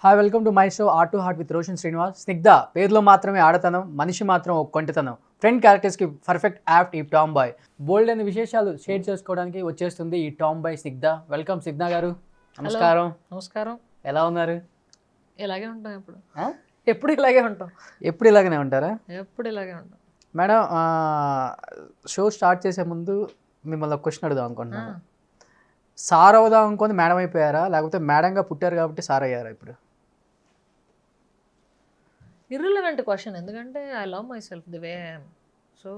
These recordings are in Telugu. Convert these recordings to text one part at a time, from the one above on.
Hi welcome to my show art to heart with Roshan Srinivas Snigdha పేరులో మాత్రమే ఆడతనం మనిషి మాత్రం ఒక కొంటితనం ఫ్రెండ్ క్యారెక్టర్స్కి పర్ఫెక్ట్ యాప్ట్ ఈ టామ్ బాయ్ బోల్డ్ అనే విశేషాలు షేర్ చేసుకోవడానికి వచ్చేస్తుంది ఈ tomboy Snigdha welcome Snigdha గారు నమస్కారం నమస్కారం ఎలా ఉన్నారు ఇలాగే ఉంటాం ఎప్పుడు ఆ? ఎప్పుడు ఇలాగే ఉంటాం ఎప్పుడు ఇలాగనే ఉంటారా ఎప్పుడు ఇలాగే ఉంటాం మేడం షో స్టార్ట్ చేసే ముందు మిమ్మల్ని ఒక క్వశ్చన్ అడుగుదాం అనుకుంటున్నాను సార్ అవుదాం అనుకుంది మేడం అయిపోయారా లేకపోతే మేడంగా పుట్టారు కాబట్టి సార్ అయ్యారా ఇప్పుడు ఇర్రిలవెంట్ క్వశ్చన్ ఎందుకంటే I love my self the way so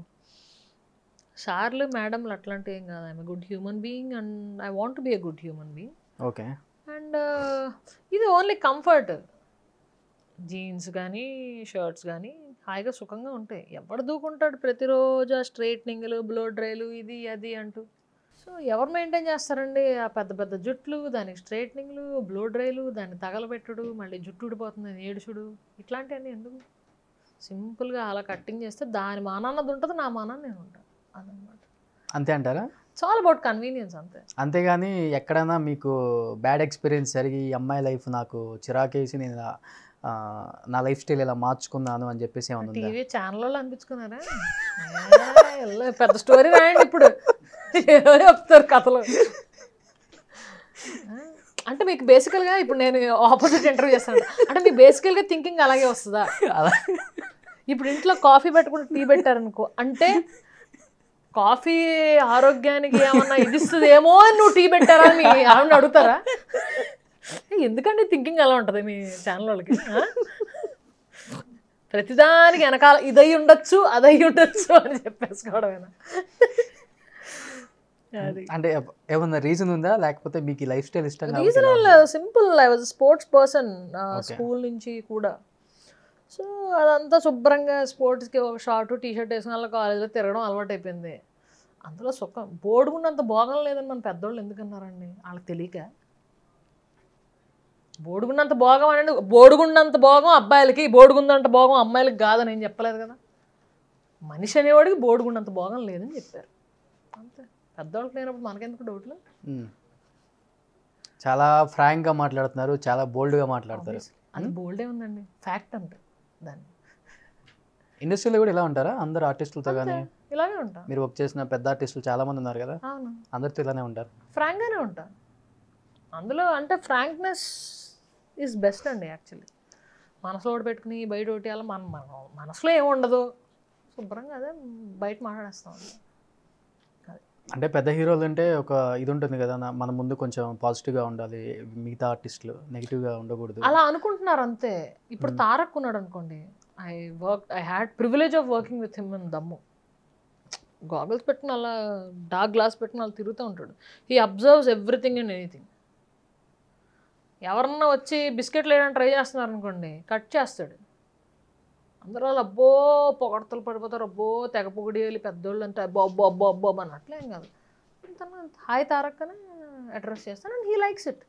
సార్లు మేడంలు అట్లాంటివి ఏం కాదు I'm good human being and I want be a good human being okay and ఇది ఓన్లీ కంఫర్ట్ జీన్స్ కానీ షర్ట్స్ కానీ హాయిగా సుఖంగా ఉంటాయి ఎవడు దూకుంటాడు ప్రతిరోజు ఆ స్ట్రైట్నింగ్లు బ్లో డ్రైలు ఇది అది అంటూ సో ఎవరు మెయింటైన్ చేస్తారండి ఆ పెద్ద పెద్ద జుట్లు దానికి స్ట్రైట్నింగ్లు బ్లో డ్రైలు దాన్ని తగలబెట్టుడు మళ్ళీ జుట్టు ఊడిపోతుంది ఏడుచుడు ఇట్లాంటివన్నీ ఎందుకు సింపుల్గా అలా కట్టింగ్ చేస్తే దాని మానాన్నది ఉంటుంది నా మానాన్ని నేను ఉంటాను అదనమాట అంతే అంటారా ఇట్స్ ఆల్ అబౌట్ కన్వీనియన్స్ అంతే అంతేగాని ఎక్కడైనా మీకు బ్యాడ్ ఎక్స్పీరియన్స్ జరిగి ఈ అమ్మాయి లైఫ్ నాకు చిరాకేసి నేను ఇలా, ఆ, నా లైఫ్ స్టైల్ ఇలా మార్చుకున్నాను అని చెప్పేసి ఏమైనా ఉందా టీవీ ఛానల్లో అనిపించుకున్నారా ఏ, ఎల్ల, పెద్ద స్టోరీ రాయండి ఇప్పుడు ఏదో చెప్తారు కథలు ఆ, అంటే మీకు బేసికల్గా ఇప్పుడు నేను ఆపోజిట్ ఇంటర్వ్యూ చేస్తాను అంటే మీకు బేసికల్గా థింకింగ్ అలాగే వస్తుందా అలా ఇప్పుడు ఇంట్లో కాఫీ పెట్టుకుంటే టీ పెట్టారనుకో అంటే కాఫీ ఆరోగ్యానికి ఏమన్నా ఇది ఇస్తుందేమో అని నువ్వు టీ పెట్టారా అని మీ ఆవిడని అడుగుతారా ఎందుకండి థింకింగ్ అలా ఉంటుంది మీ ఛానల్ వాళ్ళకి ఆ? ప్రతిదానికి వెనకాల ఇదై ఉండొచ్చు అదై ఉండొచ్చు అని చెప్పేసుకోవడమేనా అది అంటే ఏమన్నా రీజన్ ఉందా లేకపోతే మీకు ఈ లైఫ్ స్టైల్ ఇష్టం కాబట్టి రీజన్ ఇలా simple I was sports person Okay. School నుంచి కూడా సో అదంతా శుభ్రంగా స్పోర్ట్స్కి ఒక షార్ట్ టీ షర్ట్ వేసుకుని అలా కాలేజీలో తిరగడం అలవాటు అయిపోయింది అందులో సుఖం బోడుగున్నంత భోగం లేదని మన పెద్దోళ్ళు ఎందుకన్నారండి వాళ్ళకి తెలియక బోడుగున్నంత భోగం అనేది బోడుగున్నంత భోగం అబ్బాయిలకి బోడుగున్నంత భోగం అమ్మాయిలకి కాదని ఏం చెప్పలేదు కదా మనిషి అనేవాడికి బోడుగున్నంత భోగం లేదని చెప్పారు అంతే పెద్దవాళ్ళకి లేనప్పుడు మనకెందుకు డౌట్లు మ్మ్. చాలా frank గా మాట్లాడుతున్నారు చాలా bold గా మాట్లాడతారు అది బోల్డే ఉందండి ఫ్యాక్ట్ అంటే దాన్ని ఇండస్ట్రీలో కూడా ఇలా ఉంటారా అందరు ఆర్టిస్టులతో కానీ ఇలాగే ఉంటా మీరు వర్క్ చేసిన పెద్ద ఆర్టిస్టులు చాలా మంది ఉన్నారు కదా అవును అందరితో ఇలానే ఉంటారు ఫ్రాంక్గానే ఉంటా అందులో అంటే ఫ్రాంక్నెస్ ఈజ్ బెస్ట్ అండి యాక్చువల్లీ మనసులో ఒకటి పెట్టుకుని బయట ఒకటి అలా మన మన మనసులో ఏమి ఉండదు శుభ్రంగా అదే బయట మాట్లాడేస్తాం అది అంటే పెద్ద హీరోలు అంటే ఒక ఇది ఉంటుంది కదా నా- మన ముందు కొంచెం పాజిటివ్గా ఉండాలి మిగతా ఆర్టిస్టులు నెగిటివ్గా ఉండకూడదు అలా అనుకుంటున్నారు అంతే ఇప్పుడు తారక్ ఉన్నాడు అనుకోండి I work I had privilege of working with him in Dammu goggles పెట్టుకుని అలా డార్క్ గ్లాస్ పెట్టుకుని అలా తిరుగుతూ ఉంటాడు he observes everything and anything ఎవరన్నా వచ్చి బిస్కెట్లు వేయడానికి ట్రై చేస్తున్నారు అనుకోండి కట్ చేస్తాడు అందరూ వాళ్ళు అబ్బో పొగడతలు పడిపోతారు అబ్బో తెగ పొగిడేయాలి పెద్దోళ్ళు అంతా అబ్బో అబ్బో అబ్బో అబ్బో అని అట్లేం కాదు తను హాయ్ తారక్ అని అడ్రస్ చేస్తాను అండ్ హీ లైక్స్ ఇట్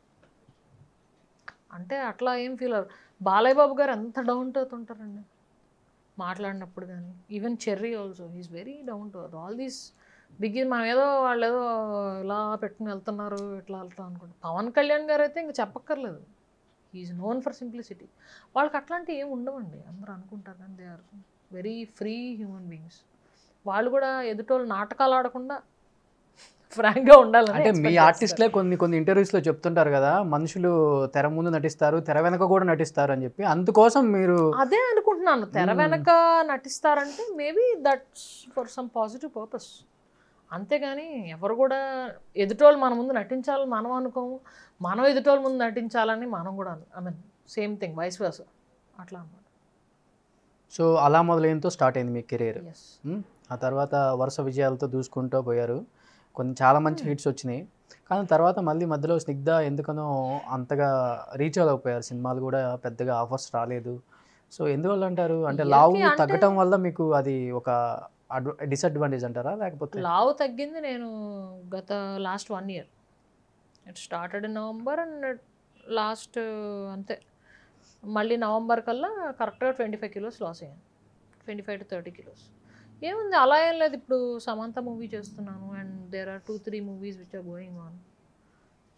అంటే అట్లా ఏం ఫీల్ అవ్వరు బాలయ్య బాబు గారు ఎంత డౌన్ టు ఉంటారండి మాట్లాడినప్పుడు కానీ even Cherry also he's very down to all these begin మనం ఏదో వాళ్ళు ఏదో ఇలా పెట్టుకుని వెళ్తున్నారు ఇట్లా వెళ్తాం అనుకుంటాం పవన్ కళ్యాణ్ గారు అయితే ఇంకా చెప్పక్కర్లేదు హీఈస్ నోన్ ఫర్ సింప్లిసిటీ వాళ్ళకి అట్లాంటివి ఏమి ఉండవండి అందరూ అనుకుంటారు కానీ they are very free human beings వాళ్ళు కూడా ఎదుటోళ్ళు నాటకాలు ఆడకుండా ఫ్రాంక్గా ఉండాలని అంటే మీ expect ఆర్టిస్ట్లే కొన్ని కొన్ని interviews లో చెప్తుంటారు కదా మనుషులు తెర ముందు నటిస్తారు తెర వెనక కూడా నటిస్తారు అని చెప్పి అందుకోసం మీరు అదే అనుకుంటున్నాను తెర మ్మ్. వెనక నటిస్తారంటే maybe that's for some positive purpose అంతేగాని ఎవరు కూడా ఎదుటోళ్ళు మన ముందు నటించాలని మనం అనుకోము మనం ఎదుటోళ్ళ ముందు నటించాలని మనం కూడా I mean same thing vice versa అట్లా అన్నమాట సో అలా మొదలైనతో స్టార్ట్ అయింది మీ కెరీర్ ఎస్ ఆ తర్వాత వరుస విజయాలతో దూసుకుంటూ పోయారు కొన్ని చాలా మంచి హిట్స్ వచ్చినాయి కానీ తర్వాత మళ్ళీ మధ్యలో స్నిగ్ధ ఎందుకనో అంతగా రీచ్ అవ్వకపోయారు సినిమాలు కూడా పెద్దగా ఆఫర్స్ రాలేదు సో ఎందువల్ల అంటారు అంటే ఏంటి లావు అంటే- తగ్గటం వల్ల మీకు అది ఒక డిసడ్వాంటేజ్ అంటారా లేకపోతే లావు తగ్గింది నేను గత last one year it started in November and last అంతే మళ్ళీ నవంబర్ కల్లా కరెక్ట్గా ట్వంటీ ఫైవ్ కిలోస్ లాస్ అయ్యాను twenty five to thirty kilos ఏముంది అలా ఏం లేదు ఇప్పుడు సమంత మూవీ చేస్తున్నాను and there are two three movies which are going on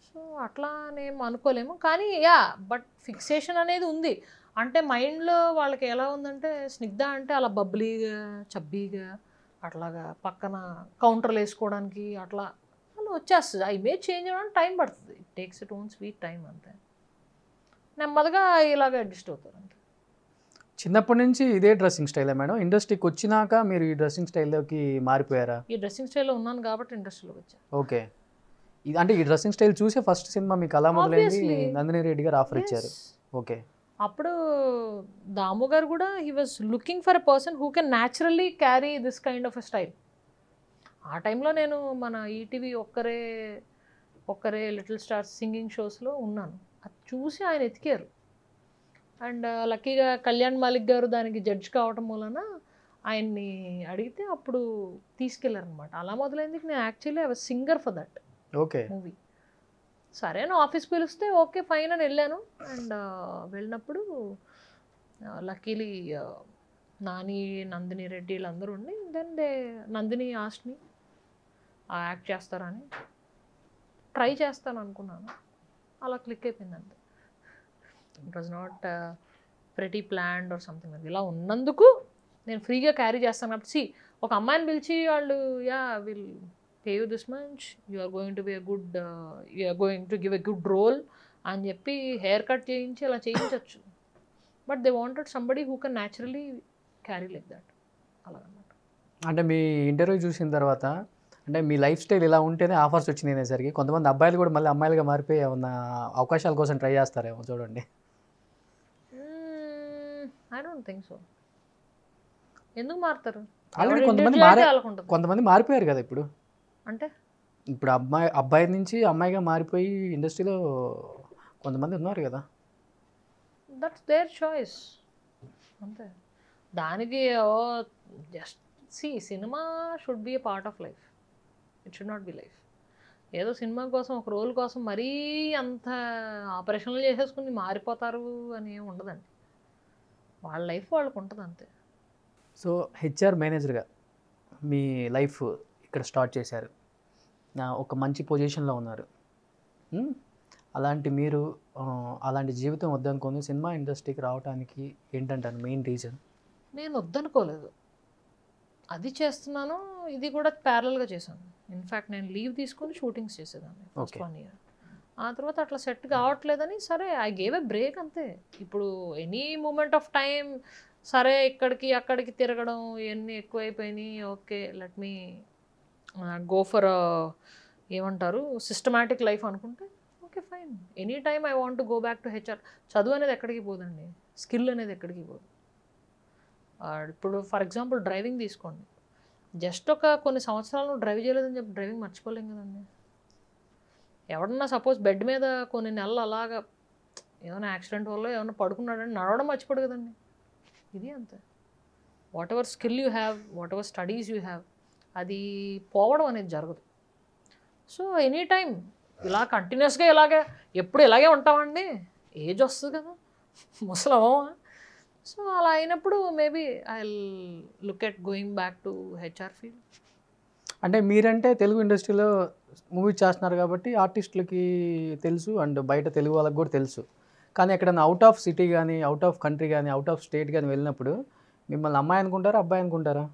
so అట్లా అనేం అనుకోలేము కానీ యా బట్ ఫిక్సేషన్ అనేది ఉంది అంటే మైండ్లో వాళ్ళకి ఎలా ఉందంటే స్నిగ్ధ అంటే అలా బబ్లీగా చబ్బీగా అట్లాగా పక్కన కౌంటర్లు వేసుకోవడానికి అట్లా అలా వచ్చేస్తుంది ఆ ఇమేజ్ చేంజ్ అవ్వడానికి టైం పడుతుంది it takes it own sweet time అంతే నెమ్మదిగా ఇలాగ అడ్జస్ట్ అవుతారు అంతే చిన్నప్పటి నుంచి ఇదే డ్రెస్సింగ్ స్టైలే మేడం ఇండస్ట్రీకి వచ్చినాక మీరు ఈ డ్రెస్సింగ్ స్టైల్లోకి మారిపోయారా ఈ డ్రెస్సింగ్ స్టైల్లో ఉన్నాను కాబట్టి ఇండస్ట్రీలోకి వచ్చా ఓకే ఇది అంటే ఈ డ్రెస్సింగ్ స్టైల్ చూసే ఫస్ట్ సినిమా మీకు అలా మొదలైంది Obviously. నందిని రెడ్డి గారు ఆఫర్ ఇచ్చారు Yes. ఓకే అప్పుడు దాము గారు కూడా he was looking for a person who can naturally carry this kind of a style ఆ టైంలో నేను మన ఈటీవీ ఒక్కరే ఒక్కరే లిటిల్ స్టార్స్ సింగింగ్ షోస్లో ఉన్నాను అది చూసి ఆయన ఎతికారు అండ్ లక్కీగా కళ్యాణ్ మాలిక్ గారు దానికి జడ్జ్ కావటం వలన ఆయన్ని అడిగితే అప్పుడు తీసుకెళ్లారనమాట అలా మొదలైంది నేను actually I was singer for that okay movie సరే నా ఆఫీస్ పిలిస్తే ఓకే ఫైన్ అని వెళ్ళాను అండ్ వెళ్ళినప్పుడు లక్కీలీ నాని నందిని రెడ్డి వీళ్ళందరూ ఉండి దెన్ దే నందిని ఆస్ట్ని యాక్ట్ చేస్తారని ట్రై చేస్తాను అనుకున్నాను అలా క్లిక్ అయిపోయింది అంతే it was not pretty planned or something ఇలా ఉన్నందుకు నేను ఫ్రీగా క్యారీ చేస్తాను కాబట్టి సి ఒక అమ్మాయిని పిలిచి వాళ్ళు yeah will pay you this much you are going to be a good you are going to give a good role అని చెప్పి హెయిర్ కట్ చేయించి అలా చేయించవచ్చు but they wanted somebody who can naturally carry like that అలాగనమాట అంటే మీ ఇంటర్వ్యూ చూసిన తర్వాత అంటే మీ లైఫ్ స్టైల్ ఇలా ఉంటేనే ఆఫర్స్ వచ్చినాయి అనేసరికి కొంతమంది అబ్బాయిలు కూడా మళ్ళీ అమ్మాయిలుగా మారిపోయి ఏమన్నా అవకాశాల కోసం ట్రై చేస్తారేమో చూడండి ఐ డోంట్ థింక్ సో ఎందుకు మారుతారు Already ఎవరి కొంతమంది individuality మారే- వాళ్ళకు ఉంటుంది. కొంతమంది మారిపోయారు కదా ఇప్పుడు అంటే ఇప్పుడు అబ్బాయి అబ్బాయి నుంచి అమ్మాయిగా మారిపోయి ఇండస్ట్రీలో కొంతమంది ఉన్నారు కదా దట్స్ దేర్ చాయిస్ అంతే దానికి oh just see cinema should be a part of life it should not be life ఏదో సినిమా కోసం ఒక రోల్ కోసం మరీ అంత ఆపరేషన్లు చేసేసుకుని మారిపోతారు అని ఏమి ఉండదండి వాళ్ళ లైఫ్ వాళ్ళకు ఉంటుంది అంతే సో హెచ్ఆర్ మేనేజర్గా మీ లైఫ్ ఇక్కడ స్టార్ట్ చేశారు నా ఒక మంచి పొజిషన్లో ఉన్నారు మ్? అలాంటి మీరు ఆ, అలాంటి జీవితం వద్దనుకొని సినిమా ఇండస్ట్రీకి రావడానికి ఏంటంటారు మెయిన్ రీజన్ నేను వద్దనుకోలేదు అది చేస్తున్నాను ఇది కూడా ప్యారల్గా చేశాను ఇన్ఫ్యాక్ట్ నేను లీవ్ తీసుకొని షూటింగ్స్ చేసేదాన్ని ఫస్ట్ Okay. వన్ ఇయర్ ఆ తర్వాత అట్లా సెట్ కావట్లేదని సరే ఐ గేవ్ ఎ బ్రేక్ అంతే ఇప్పుడు ఎనీ మూమెంట్ ఆఫ్ టైం సరే ఇక్కడికి అక్కడికి తిరగడం ఇవన్నీ ఎక్కువైపోయినాయి okay let me go for ఏమంటారు సిస్టమాటిక్ లైఫ్ అనుకుంటే okay fine any time I want go back to HR చదువు అనేది ఎక్కడికి పోదండి స్కిల్ అనేది ఎక్కడికి పోదు ఆ, ఇప్పుడు ఫర్ ఎగ్జాంపుల్ డ్రైవింగ్ తీసుకోండి జస్ట్ ఒక కొన్ని సంవత్సరాలు డ్రైవ్ చేయలేదని చెప్పి డ్రైవింగ్ మర్చిపోలేం కదండి ఎవడన్నా సపోజ్ బెడ్ మీద కొన్ని నెలలు అలాగా ఏమైనా యాక్సిడెంట్ వల్ల ఏమైనా పడుకున్నాడని నడవడం మర్చిపోడు కదండి ఇది అంతే whatever skill you have whatever studies you have అది పోవడం అనేది జరగదు సో ఎనీ టైం ఇలా కంటిన్యూస్గా ఇలాగే ఎప్పుడు ఇలాగే ఉంటామండి ఏజ్ వస్తుంది కదా ముసలమా సో అలా అయినప్పుడు maybe I look at going back to HR field అంటే మీరంటే తెలుగు ఇండస్ట్రీలో మూవీ చేస్తున్నారు కాబట్టి ఆర్టిస్టులకి తెలుసు అండ్ బయట తెలుగు వాళ్ళకి కూడా తెలుసు కానీ ఎక్కడైనా అవుట్ ఆఫ్ సిటీ కానీ అవుట్ ఆఫ్ కంట్రీ కానీ అవుట్ ఆఫ్ స్టేట్ కానీ వెళ్ళినప్పుడు మిమ్మల్ని అమ్మాయి అనుకుంటారా అబ్బాయి అనుకుంటారా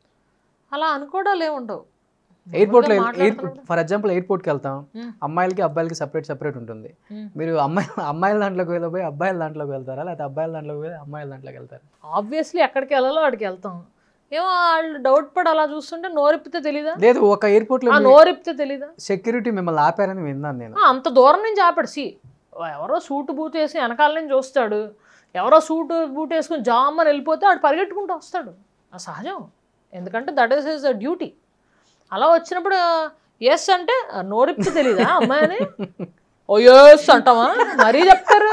అలా అనుకోవడాలు ఏముండవు ఎయిర్పోర్ట్లో మామూలుగా ఎయిర్ మాట్లాడుతున్నప్పుడు- ఫర్ ఎగ్జాంపుల్ ఎయిర్పోర్ట్కి వెళ్తాం Hmm. అమ్మాయిలకి అబ్బాయిలకి సపరేట్ సపరేట్ ఉంటుంది Hmm. మీరు అమ్మాయి అమ్మాయిల దాంట్లోకి వెళ్ళిపోయి అబ్బాయిల దాంట్లోకి వెళ్తారా లేకపోతే అబ్బాయిల దాంట్లోకి వెళ్ళి అమ్మాయిల దాంట్లోకి వెళ్తారా ఆబ్వియస్లీ ఎక్కడికి వెళ్ళాలో అక్కడికి వెళ్తాం ఏమో వాళ్ళు డౌట్ పడి అలా చూస్తుంటే నోరిప్పితే తెలీదా లేదు ఒక ఎయిర్పోర్ట్లో ఆ నోరిప్పితే తెలీదా సెక్యూరిటీ మిమ్మల్ని ఆపారని విన్నాను నేను ఆ, అంత దూరం నుంచి ఆపాడు సి ఎవరో సూట్ బూట్ వేసి వెనకాల నుంచి చూస్తాడు ఎవరో సూట్ బూట్ వేసుకుని జామ్మని వెళ్ళిపోతే వాడు పరిగెట్టుకుంటూ వస్తాడు ఆ సహజం ఎందుకంటే దట్ ఈస్ ఇస్ డ్యూటీ అలా వచ్చినప్పుడు ఎస్ అంటే ఆ, నోరిప్పితే తెలీదా అమ్మాయి అని ఓ ఎస్ అంటావా మరీ చెప్తారు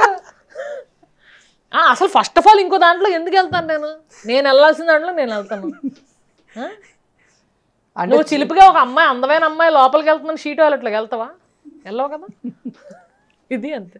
ఆ, అసలు ఫస్ట్ ఆఫ్ ఆల్ ఇంకో దాంట్లో ఎందుకు వెళ్తాను నేను నేను వెళ్ళాల్సిన దాంట్లో నేను వెళ్తాను ఆ? అంటే నువ్వు చిలిపిగా ఒక అమ్మాయి అందమైన అమ్మాయి లోపలికి వెళ్తున్నాను షీట్ టాయిలెట్లోకి వెళ్తావా వెళ్ళవు కదా ఇది అంతే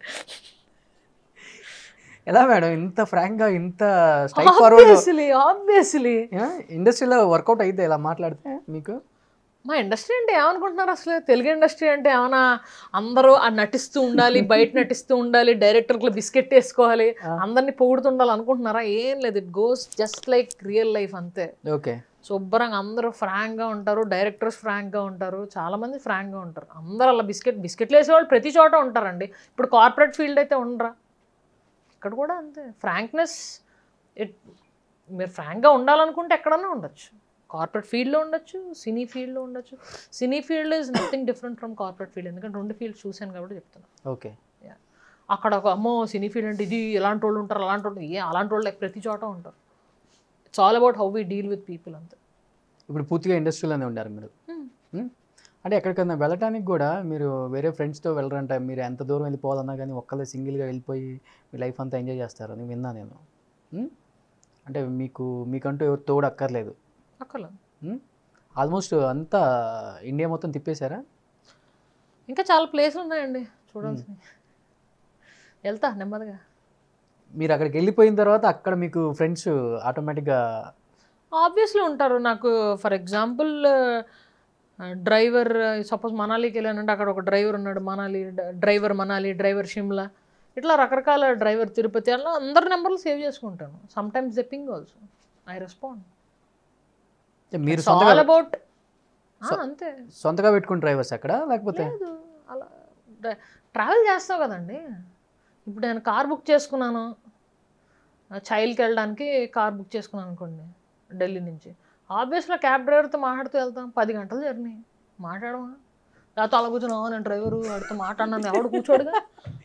ఎలా మేడం ఇంత ఫ్రాంక్ గా ఇంత స్ట్రైట్ ఫార్వర్డ్ ఆబ్వియస్లీ ఆబ్వియస్లీ ఇండస్ట్రీలో వర్కౌట్ అయితే ఇలా మాట్లాడితే మీకు మా ఇండస్ట్రీ అంటే ఏమనుకుంటున్నారు అసలు తెలుగు ఇండస్ట్రీ అంటే ఏమైనా అందరూ ఆ నటిస్తూ ఉండాలి బయట నటిస్తూ ఉండాలి డైరెక్టర్లు బిస్కెట్ వేసుకోవాలి అందరినీ పొగుడుతుండాలి అనుకుంటున్నారా ఏం లేదు it goes just like real life అంతే ఓకే శుభ్రంగా అందరూ ఫ్రాంక్గా ఉంటారు డైరెక్టర్స్ ఫ్రాంక్గా ఉంటారు చాలామంది ఫ్రాంక్గా ఉంటారు అందరూ అలా బిస్కెట్ బిస్కెట్లు వేసేవాళ్ళు ప్రతి చోట ఉంటారండి ఇప్పుడు కార్పొరేట్ ఫీల్డ్ అయితే ఉండరా ఇక్కడ కూడా అంతే ఫ్రాంక్నెస్ ఇట్ మీరు ఫ్రాంక్గా ఉండాలనుకుంటే ఎక్కడన్నా ఉండొచ్చు కార్పొరేట్ ఫీల్డ్లో ఉండొచ్చు సినీ ఫీల్డ్లో ఉండొచ్చు cine field is nothing different from corporate field ఎందుకంటే రెండు ఫీల్డ్ చూశాను కాబట్టి చెప్తున్నాను ఓకే అక్కడ ఒక అమ్మో సినీ ఫీల్డ్ అంటే ఇది ఇలాంటి వాళ్ళు ఉంటారు అలాంటి వాళ్ళు ఏ అలాంటి వాళ్ళు ప్రతి చోట ఉంటారు it's all about how we deal with people అంతే ఇప్పుడు పూర్తిగా ఇండస్ట్రీలోనే ఉండారు మీరు Hmm? అంటే ఎక్కడికైనా వెళ్ళటానికి కూడా మీరు వేరే ఫ్రెండ్స్తో వెళ్ళరంట మీరు ఎంత దూరం వెళ్ళిపోవాలన్నా కానీ ఒక్కళ్ళే సింగిల్గా వెళ్ళిపోయి మీ లైఫ్ అంతా ఎంజాయ్ చేస్తారు అని విన్నా నేను Hmm? అంటే మీకు మీకంటూ ఎవరు తోడు అక్కర్లేదు అక్కర్లేదు ఆల్మోస్ట్ అంతా ఇండియా మొత్తం తిప్పేశారా ఇంకా చాలా ప్లేసులు ఉన్నాయండి చూడాల్సినవి వెళ్తా నెమ్మదిగా మీరు అక్కడికి వెళ్ళిపోయిన తర్వాత అక్కడ మీకు ఫ్రెండ్స్ ఆటోమేటిక్గా ఆబ్వియస్లీ ఉంటారు నాకు ఫర్ ఎగ్జాంపుల్ డ్రైవర్ సపోజ్ మనాలికి వెళ్ళానంటే అక్కడ ఒక డ్రైవర్ ఉన్నాడు మనాలి డ్రైవర్ మనాలి డ్రైవర్ షిమ్లా ఇట్లా రకరకాల డ్రైవర్ తిరుపతి అలా అందరి నెంబర్లు సేవ్ చేసుకుంటాను sometimes the ping also I respond మీరు ఆల్ సొంతగా అబౌట్ అంతే సొంతగా పెట్టుకుని డ్రైవర్స్ అక్కడ లేకపోతే లేదు అలా ట్రావెల్ చేస్తావు కదండి ఇప్పుడు నేను కార్ బుక్ చేసుకున్నాను చైల్డ్కి వెళ్ళడానికి కార్ బుక్ చేసుకున్నాను అనుకోండి ఢిల్లీ నుంచి ఆబ్వియస్గా క్యాబ్ డ్రైవర్తో మాట్లాడుతూ వెళ్తాం పది గంటల జర్నీ మాట్లాడమా లేకపోతే అలా కూర్చున్నావు నేను డ్రైవరు వాడితో మాట్లాడినాను ఎవడు కూర్చోడుగా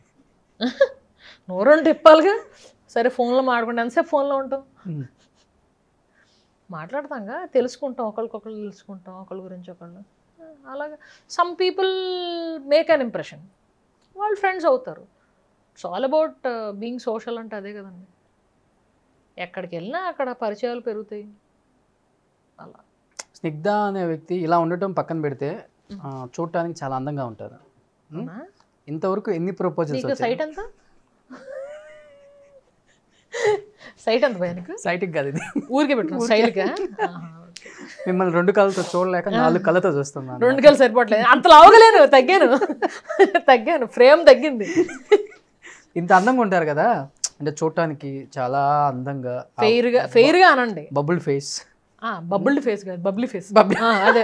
నోరంటే తిప్పాలిగా సరే ఫోన్లో మాట్లాడుకుంటే ఎంతసేపు ఫోన్లో ఉంటాం Hmm. మాట్లాడతాంగా తెలుసుకుంటాం ఒకరికొకరు తెలుసుకుంటాం ఒకళ్ళ గురించి ఒకళ్ళు అలాగే some people make an impression వాళ్ళు ఫ్రెండ్స్ అవుతారు it's all about being social అంటే అదే కదండి ఎక్కడికి వెళ్ళినా అక్కడ పరిచయాలు పెరుగుతాయి అలా స్నిగ్ధ అనే వ్యక్తి ఇలా ఉండటం పక్కన పెడితే ఆ, చూడటానికి చాలా అందంగా ఉంటారు Hmm? అవునా? ఇంతవరకు ఎన్ని ప్రపోజల్స్ నీకు వచ్చాయి సైట్ ఎంత సైట్ ఎంత భయ నీకు సైట్కి కాదు ఇది ఊరికే పెట్టు స్టైల్గా మిమ్మల్ని రెండు కళ్ళతో చూడలేక నాలుగు కళ్ళతో చూస్తున్నాను రెండు కలిసి సరిపోవట్లేదు అంత లావగలేను తగ్గాను తగ్గాను ఫ్రేమ్ తగ్గింది ఇంత అందంగా ఉంటారు కదా అంటే చూడటానికి చాలా అందంగా ఫెయిర్గా ఫెయిర్గా అనండి బబుల్ ఫేస్ బబుల్డ్ ఫేస్ కాదు బబ్లీ ఫేస్ Bubbly. అదే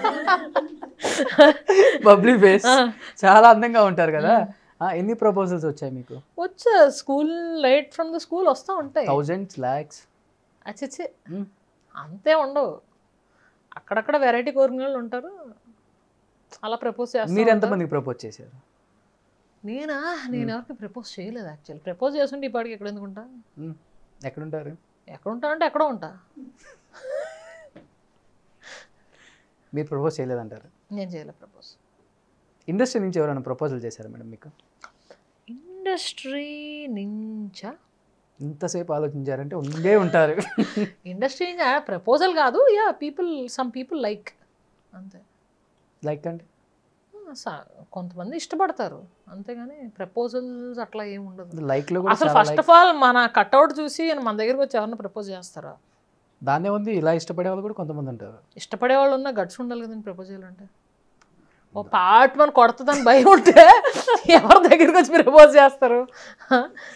బబ్లీ ఫేస్ ఆ. చాలా అందంగా ఉంటారు కదా ఆ, ఎన్ని ప్రపోజల్స్ వచ్చాయి మీకు వచ్చా school light from the school వస్తూ ఉంటాయి థౌజండ్స్ ల్యాక్స్ అచ్చే అంతే ఉండవు అక్కడక్కడ వెరైటీ కోరిన వాళ్ళు ఉంటారు అలా ప్రపోజ్ మీరు చేస్తారు ఎంతమందికి ప్రపోజ్ చేశారు నేనా నేను ఎవరికి ప్రపోజ్ చేయలేదు యాక్చువల్లీ ప్రపోజ్ చేస్తుంటే ఈ పాటికి ఎక్కడ ఎందుకుంటా మ్మ్. ఎక్కడుంటారు ఎక్కడ ఉంటా అంటే ఎక్కడో ఉంటా మీరు ప్రపోజ్ చేయలేదంటారు నేను చేయలేదు ప్రపోజ్ ఇండస్ట్రీ నుంచి ఎవరైనా ప్రపోజల్ చేశారా మేడం మీకు ఇండస్ట్రీ నుంచా ఇంతసేపు ఆలోచించారంటే ఉండే ఉంటారు ఇండస్ట్రీ ప్రపోజల్ కాదు yeah people some people like అంతే లైక్ అంటే ఆ, స- కొంతమంది ఇష్టపడతారు అంతేగాని ప్రపోజల్స్ అట్లా ఏమి ఉండదు లైక్లో కూడా అసలు చాలా ఫస్ట్ ఆఫ్ ఆల్ మన కట్అవుట్ చూసి మన దగ్గరికి వచ్చి ఎవరిని ప్రపోజ్ చేస్తారా దాన్నే ఉంది ఇలా ఇష్టపడే వాళ్ళు కూడా కొంతమంది ఉంటారు ఇష్టపడే వాళ్ళు ఉన్న గట్స్ ఉండాలి కదండి ప్రపోజ్ చేయాలంటే ఓ పార్ట్ మన కొడుతుందని భయం ఉంటే ఎవరి దగ్గరికి వచ్చి ప్రపోజ్ చేస్తారు హ?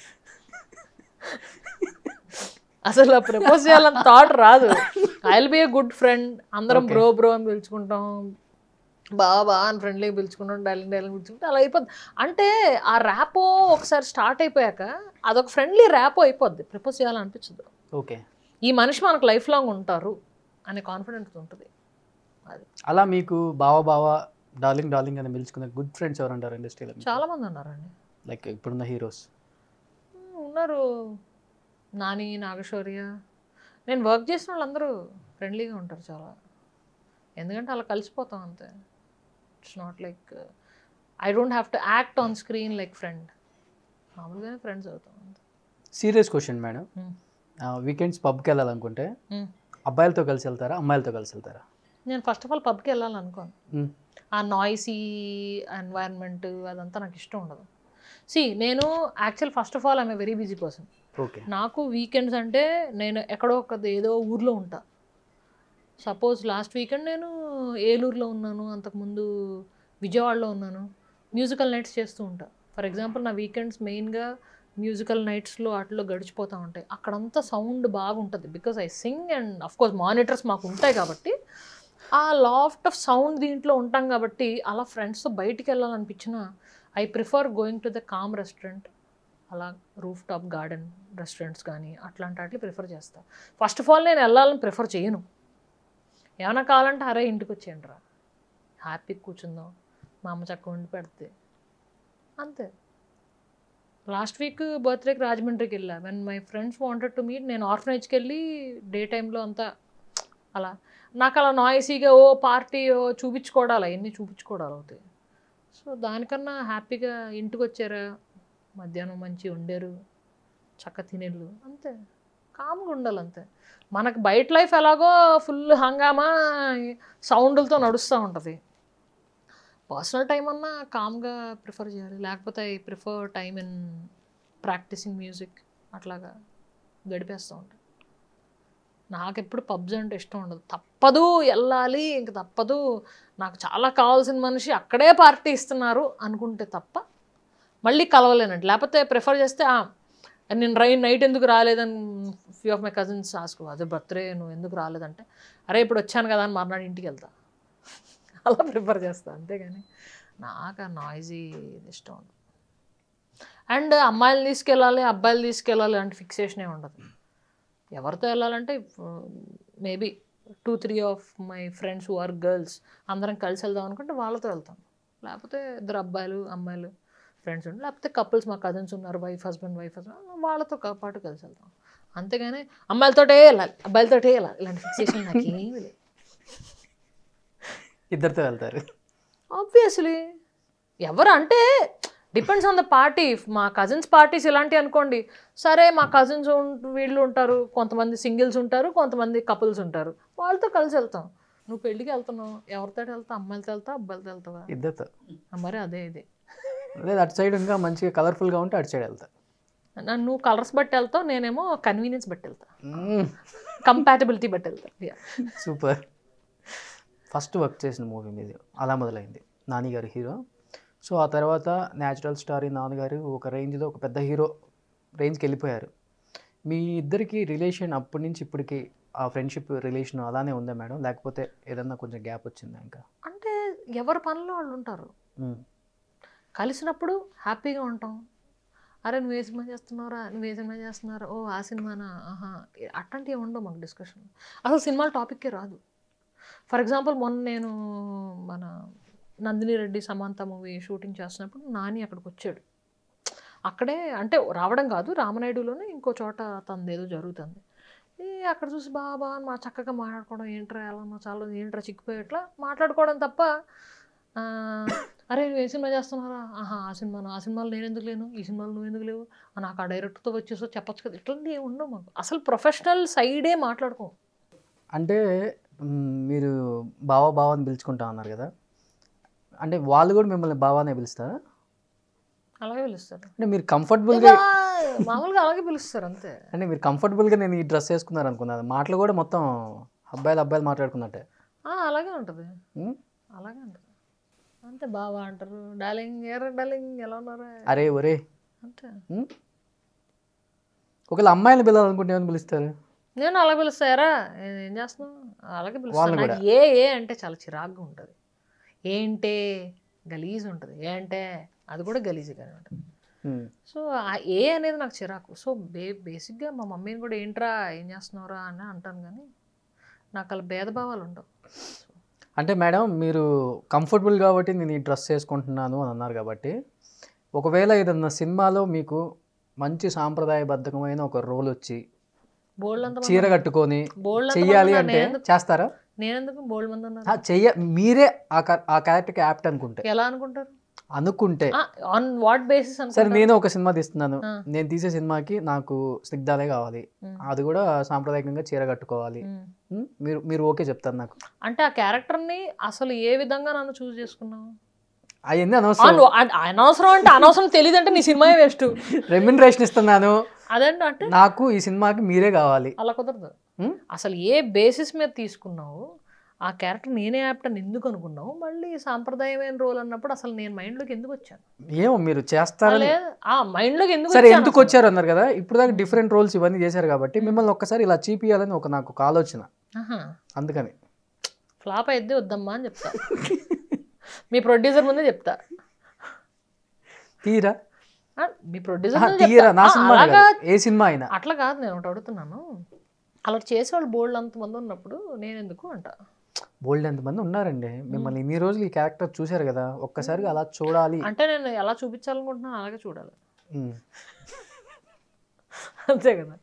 అసలు ప్రపోజ్ చేయాలని థాట్ రాదు I will be a good friend అందరం బ్రో బ్రో అని పిలుచుకుంటాం బాగా బాగా అని ఫ్రెండ్లీగా పిలుచుకుంటాం డైలింగ్ డైలింగ్ పిలుచుకుంటాం అలా అయిపోద్ది అంటే ఆ ర్యాపో ఒకసారి స్టార్ట్ అయిపోయాక అదొక ఫ్రెండ్లీ ర్యాపో అయిపోద్ది ప్రపోజ్ చేయాలనిపించదు ఓకే ఈ మనిషి మనకు లైఫ్ లాంగ్ ఉంటారు అనే కాన్ఫిడెన్స్ ఉంటుంది అది అలా మీకు బావ బావ డార్లింగ్ డార్లింగ్ అని పిలుచుకున్న గుడ్ ఫ్రెండ్స్ ఎవరు ఉంటారు ఇండస్ట్రీలో చాలా మంది ఉన్నారండి లైక్ ఇప్పుడున్న హీరోస్ ఉమ్, ఉన్నారు నాని నాగశౌర్య నేను వర్క్ చేసిన వాళ్ళందరూ ఫ్రెండ్లీగా ఉంటారు చాలా ఎందుకంటే అలా కలిసిపోతాం అంతే it's not like I don't have to act on screen like friend మామూలుగానే ఫ్రెండ్స్ అవుతాం అంతే serious question madam um, weekends పబ్కి వెళ్ళాలనుకుంటే ఉమ్. అబ్బాయిలతో కలిసి వెళ్తారా అమ్మాయిలతో కలిసి వెళ్తారా నేను ఫస్ట్ ఆఫ్ ఆల్ పబ్కి వెళ్ళాలనుకోను మ్మ్. ఆ నాయిసీ ఎన్వైరన్మెంట్ అదంతా నాకు ఇష్టం ఉండదు సి నేను actual first of all I'm very busy person okay నాకు వీకెండ్స్ అంటే నేను ఎక్కడో ఒక ఏదో ఊర్లో ఉంటా సపోజ్ లాస్ట్ వీకెండ్ నేను ఏలూరులో ఉన్నాను అంతకుముందు విజయవాడలో ఉన్నాను మ్యూజికల్ నైట్స్ చేస్తూ ఉంటా ఫర్ ఎగ్జాంపుల్ నా వీకెండ్స్ మెయిన్గా మ్యూజికల్ నైట్స్లో వాటిలో గడిచిపోతూ ఉంటాయి అక్కడంతా సౌండ్ బాగుంటుంది because I sing and of course monitors మాకు ఉంటాయి కాబట్టి ఆ లాఫ్ట్ ఆఫ్ సౌండ్ దీంట్లో ఉంటాం కాబట్టి అలా ఫ్రెండ్స్తో బయటికి వెళ్ళాలనిపించిన I prefer going to the calm restaurant అలా రూఫ్ టాప్ గార్డెన్ రెస్టారెంట్స్ కానీ అట్లాంటి వాటిని ప్రిఫర్ చేస్తాను ఫస్ట్ ఆఫ్ ఆల్ నేను వెళ్ళాలని ప్రిఫర్ చేయను ఏమైనా కావాలంటే అరే ఇంటికి వచ్చేయండి రా హ్యాపీగా కూర్చుందాం మా అమ్మ చక్క వండి పెడితే అంతే లాస్ట్ వీక్ బర్త్డేకి రాజమండ్రికి వెళ్ళా when my friends wanted to meet నేను ఆర్ఫనేజ్కి వెళ్ళి డే టైంలో అంతా అలా నాకు అలా నాయిసీగా ఓ పార్టీ ఓ చూపించుకోవడాలి అవన్నీ చూపించుకోవడాలి అవుతాయి సో దానికన్నా హ్యాపీగా ఇంటికి వచ్చారా మధ్యాహ్నం మంచి వండారు చక్క తినేళ్ళు అంతే కామ్గా ఉండాలి అంతే మనకు బయట లైఫ్ ఎలాగో ఫుల్ హంగామా సౌండ్లతో నడుస్తూ ఉంటుంది పర్సనల్ టైం అన్నా కామ్గా ప్రిఫర్ చేయాలి లేకపోతే I prefer time in practising music అట్లాగా గడిపేస్తూ ఉంటాను నాకు ఎప్పుడు పబ్స్ అంటే ఇష్టం ఉండదు తప్పదు వెళ్ళాలి ఇంక తప్పదు నాకు చాలా కావాల్సిన మనిషి అక్కడే పార్టీ ఇస్తున్నారు అనుకుంటే తప్ప మళ్ళీ కలవలేనండి లేకపోతే ప్రిఫర్ చేస్తే "ఆ, నేను రై నైట్ ఎందుకు రాలేదని few of my cousins ask అదే బర్త్డే నువ్వు ఎందుకు రాలేదంటే అరే ఇప్పుడు వచ్చాను కదా అని మర్నాడు ఇంటికి వెళ్తా అలా ప్రిఫర్ చేస్తా అంతేగాని నాకు ఆ నాయిజీ ఇష్టం ఉండదు అండ్ అమ్మాయిలు తీసుకెళ్ళాలి అబ్బాయిలు తీసుకెళ్ళాలి అంటే ఫిక్సేషనే ఉండదు ఎవరితో వెళ్ళాలంటే maybe two three of my friends who are girls అందరం కలిసి వెళ్దాం అనుకుంటే వాళ్ళతో వెళ్తాం లేకపోతే ఇద్దరు అబ్బాయిలు అమ్మాయిలు ఫ్రెండ్స్ ఉండి లేకపోతే కపుల్స్ మా కజిన్స్ ఉన్నారు వైఫ్ హస్బెండ్ వైఫ్ హస్బెండ్ వాళ్ళతో కా- పాటు కలిసి వెళ్తాం అంతేగాని అమ్మాయిలతోటే వెళ్ళాలి అబ్బాయిలతోటే వెళ్ళాలి ఇలాంటి ఫిక్సేషన్ నాకు ఏమీ లేదు ఇద్దరితో వెళ్తారు ఆబ్వియస్లీ ఎవరు అంటే డిపెండ్స్ ఆన్ ద పార్టీ మా కజిన్స్ పార్టీస్ ఇలాంటివి అనుకోండి సరే మా కజిన్స్ వీళ్ళు ఉంటారు కొంతమంది సింగిల్స్ ఉంటారు కొంతమంది కపుల్స్ ఉంటారు వాళ్ళతో కలిసి వెళ్తాం నువ్వు పెళ్ళికి వెళ్తున్నావు ఎవరితో వెళ్తావు అమ్మాయిలతో వెళ్తావు అబ్బాయిలతో వెళ్తావా ఇద్దరితో ఆ, మరి అదే ఇదే లేదు అటు సైడ్ ఇంకా మంచిగా కలర్ఫుల్గా ఉంటే అటు సైడ్ వెళ్తా నన్ను నువ్వు కలర్స్ బట్టి వెళ్తావు నేనేమో కన్వీనియన్స్ బట్టి వెళ్తా కంపాటబిలిటీ బట్టి వెళ్తా Yeah. సూపర్ ఫస్ట్ వర్క్ చేసిన మూవీ మీది అలా మొదలైంది నాని గారు హీరో సో ఆ తర్వాత న్యాచురల్ స్టార్ నాన్నగారు ఒక రేంజ్లో ఒక పెద్ద హీరో రేంజ్కి వెళ్ళిపోయారు మీ ఇద్దరికి రిలేషన్ అప్పటి నుంచి ఇప్పటికి ఆ ఫ్రెండ్షిప్ రిలేషన్ అలానే ఉందా మేడం లేకపోతే ఏదన్నా కొంచెం గ్యాప్ వచ్చిందా ఇంకా అంటే ఎవరి పనిలో వాళ్ళు ఉంటారు మ్మ్. కలిసినప్పుడు హ్యాపీగా ఉంటాం అరే నువ్వు ఏ సినిమా చేస్తున్నారా నువ్వు ఏ సినిమా చేస్తున్నారా ఓ ఆ సినిమానా ఆహా అట్లాంటివి ఉండవు మాకు డిస్కషన్ అసలు సినిమాల టాపిక్కే రాదు ఫర్ ఎగ్జాంపుల్ మొన్న నేను మన నందిని రెడ్డి సమంత మూవీ షూటింగ్ చేస్తున్నప్పుడు నాని అక్కడికి వచ్చాడు అక్కడే అంటే రావడం కాదు రామనాయుడులోనే ఇంకో చోట తనది ఏదో జరుగుతుంది ఈ అక్కడ చూసి బాగా బాగా మా చక్కగా మాట్లాడుకోవడం ఏంట్రా ఎలా ఉన్నావు చాలా ఏంట్రా చిక్కిపోయేట్లా మాట్లాడుకోవడం తప్ప ఆ, అరే నువ్వు ఏ సినిమా చేస్తున్నారా ఆహా ఆ సినిమాను ఆ సినిమాలో నేను ఎందుకు లేను ఈ సినిమాలో నువ్వు ఎందుకు లేవు ఆ, నాకు ఆ డైరెక్టర్తో వచ్చేసో చెప్పొచ్చు కదా ఇట్లాంటివి ఏమి ఉండవు మాకు అసలు ప్రొఫెషనల్ సైడే మాట్లాడుకోం అంటే మ్, మీరు బావ బావ అని పిలుచుకుంటా అన్నారు కదా అంటే వాళ్ళు కూడా మిమ్మల్ని బావానే పిలుస్తారా అలాగే పిలుస్తారు అంటే మీరు కంఫర్టబుల్గా ఇవా! మామూలుగా అలాగే పిలుస్తారు అంతే అంటే మీరు కంఫర్టబుల్గా నేను ఈ డ్రెస్ వేసుకున్నారు అనుకున్నాను మాటలు కూడా మొత్తం అబ్బాయిలు అబ్బాయిలు మాట్లాడుకున్నట్టే ఆ, అలాగే ఉంటుంది ఉమ్? అలాగే ఉంటుంది అంతే బావా అంటారు డార్లింగ్ ఎర్ర డార్లింగ్ ఎలా ఉన్నారా అరే ఒరే అంతే ఉమ్? ఒకవేళ అమ్మాయిని పిలవాలనుకుంటే ఏమని పిలుస్తారు నేను అలా పిలుస్తారా ఏం చేస్తున్నావు అలాగే పిలుస్తాను వాళ్ళని నాకు ఏ ఏ అంటే చాలా చిరాగ్గా ఉంటుంది ఏంటే గలీజ్ ఉంటుంది ఏ అంటే అది కూడా గలీజ్గానే ఉంటుంది ఉమ్. సో ఆ ఏ అనేది నాకు చిరాకు సో బే బేసిక్గా మా మమ్మీని కూడా ఏంట్రా ఏం చేస్తున్నావురా అని అంటాను కానీ నాకు అలా భేదభావాలు ఉండవు అంటే మేడం మీరు కంఫర్టబుల్ కాబట్టి నేను ఈ డ్రెస్ వేసుకుంటున్నాను అని అన్నారు కాబట్టి ఒకవేళ ఏదన్నా సినిమాలో మీకు మంచి సాంప్రదాయబద్ధమైన ఒక రోల్ వచ్చి బోల్డ్ అంత చీర కట్టుకొని బోల్డ్ అంత చెయ్యాలి మంది అంటే ఉన్నారు. నేనెందుకు చేస్తారా నేనెందుకు బోల్డ్ మంది ఉన్నారు ఆ, చెయ్య మీరే ఆ క- ఆ క్యారెక్టర్కి యాప్ట్ అనుకుంటే ఎలా అనుకుంటారు అనుకుంటే ఆన్ వాట్ బేసిస్ సరే అనుకుంటారు నేను ఒక సినిమా తీస్తున్నాను ఆ. నేను తీసే సినిమాకి నాకు స్నిగ్ధాలే కావాలి ఉమ్. అది కూడా సాంప్రదాయకంగా చీర కట్టుకోవాలి ఉమ్. ఉమ్, మీరు మీరు ఓకే చెప్తారు నాకు అంటే ఆ క్యారెక్టర్ని అసలు ఏ విధంగా నన్ను చూస్ చేసుకున్నావు అవన్నీ ఆ, అనవసరం నువ్వు అ- అనవసరం అంటే అనవసరం తెలియదు అంటే నీ సినిమా వేస్ట్ రెమ్యునరేషన్ ఇస్తున్నాను అదంటే అంటే నాకు ఈ సినిమాకి మీరే కావాలి అలా కుదరదు హ్మ్? అసలు ఏ బేసిస్ మీద తీసుకున్నావు ఆ క్యారెక్టర్ నేనే యాప్ట్ అని ఎందుకు అనుకున్నావు మళ్ళీ సాంప్రదాయమైన రోల్ అన్నప్పుడు అసలు నేను మైండ్లోకి ఎందుకు వచ్చాను ఏమో మీరు చేస్తారని లేదు ఆ మైండ్లోకి ఎందుకు సరే వచ్చాను ఎందుకు అసలు? వచ్చారు అన్నారు కదా ఇప్పుడు దాకా డిఫరెంట్ రోల్స్ ఇవన్నీ చేశారు కాబట్టి మిమ్మల్ని ఒక్కసారి ఇలా చీపియాలని ఒక నాకు ఒక ఆలోచన ఆహా. అందుకని ఫ్లాప్ అయితే వద్దమ్మా అని చెప్తా మీ ప్రొడ్యూసర్ ముందే చెప్తా తీరా ఆ, మీ ప్రొడ్యూసర్ ఆహా, ముందే తీరా చెప్తా. నా ఆ, సినిమా అలాగా ఏ సినిమా అయినా అట్లా కాదు నేను ఒకటి అడుగుతున్నాను అలా చేసేవాళ్ళు బోల్డ్ అంతమంది ఉన్నప్పుడు నేను ఎందుకు అంట బోల్డ్ ఎంతమంది ఉన్నారండి మిమ్మల్ని ఇన్ని రోజులు ఈ క్యారెక్టర్ చూశారు కదా ఒక్కసారిగా అలా చూడాలి అంటే నేను ఎలా చూపించాలనుకుంటున్నాను అలాగే చూడాలి ఉమ్. అంతే కదా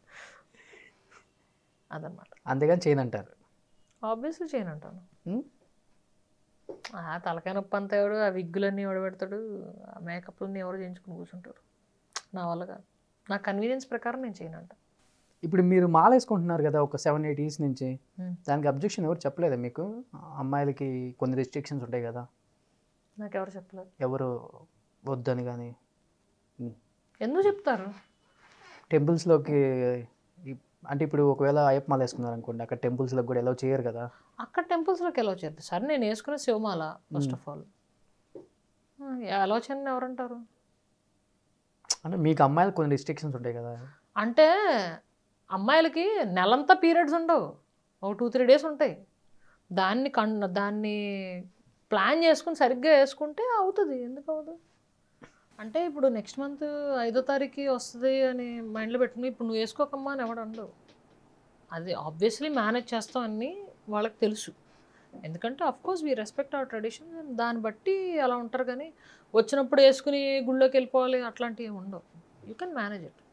అదనమాట అంతేగాని చేయనంటారు ఆబ్వియస్లీ చేయను అంటాను ఉమ్? ఆ తలకాయ నొప్పి అంతా ఎవడు ఆ విగ్గులన్నీ ఎవడు పెడతాడు ఆ మేకప్లన్నీ ఎవరు చేయించుకుని కూర్చుంటారు నా వల్ల కాదు నా కన్వీనియన్స్ ప్రకారం నేను చేయనంట ఇప్పుడు మీరు మాల వేసుకుంటున్నారు కదా ఒక సెవెన్ ఎయిట్ ఇయర్స్ నుంచి ఉమ్. దానికి అబ్జెక్షన్ ఎవరు చెప్పలేదా మీకు అమ్మాయిలకి కొన్ని రెస్ట్రిక్షన్స్ ఉంటాయి కదా నాకు ఎవరు చెప్పలేదు ఎవరు వద్దని కానీ ఎందుకు చెప్తారు టెంపుల్స్లోకి అంటే ఇప్పుడు ఒకవేళ అయ్యప్ప మాల వేసుకున్నారు అనుకోండి అక్కడ టెంపుల్స్లోకి కూడా ఎలా చేయరు కదా అక్కడ టెంపుల్స్లోకి ఎలా చేద్దాం సరే నేను వేసుకునే శివమాల ఫస్ట్ ఆఫ్ ఆల్ ఎలా చేయని ఎవరంటారు అంటే మీకు అమ్మాయిలకు కొన్ని రెస్ట్రిక్షన్స్ ఉంటాయి కదా అంటే అమ్మాయిలకి నెలంతా పీరియడ్స్ ఉండవు ఒక టూ త్రీ డేస్ ఉంటాయి దాన్ని కన్ దాన్ని ప్లాన్ చేసుకుని సరిగ్గా వేసుకుంటే అవుతుంది ఎందుకు అవ్వదు అంటే ఇప్పుడు నెక్స్ట్ మంత్ ఐదో తారీఖు వస్తుంది అని మైండ్లో పెట్టుకుని ఇప్పుడు నువ్వు వేసుకోకమ్మా అని ఎవడు అనడు అది ఆబ్వియస్లీ మేనేజ్ చేస్తాం అని వాళ్ళకి తెలుసు ఎందుకంటే of course we respect our tradition దాన్ని బట్టి అలా ఉంటారు కానీ వచ్చినప్పుడు వేసుకుని గుళ్ళోకి వెళ్ళిపోవాలి అట్లాంటివి ఏమి ఉండవు యూ కెన్ మేనేజ్ ఇట్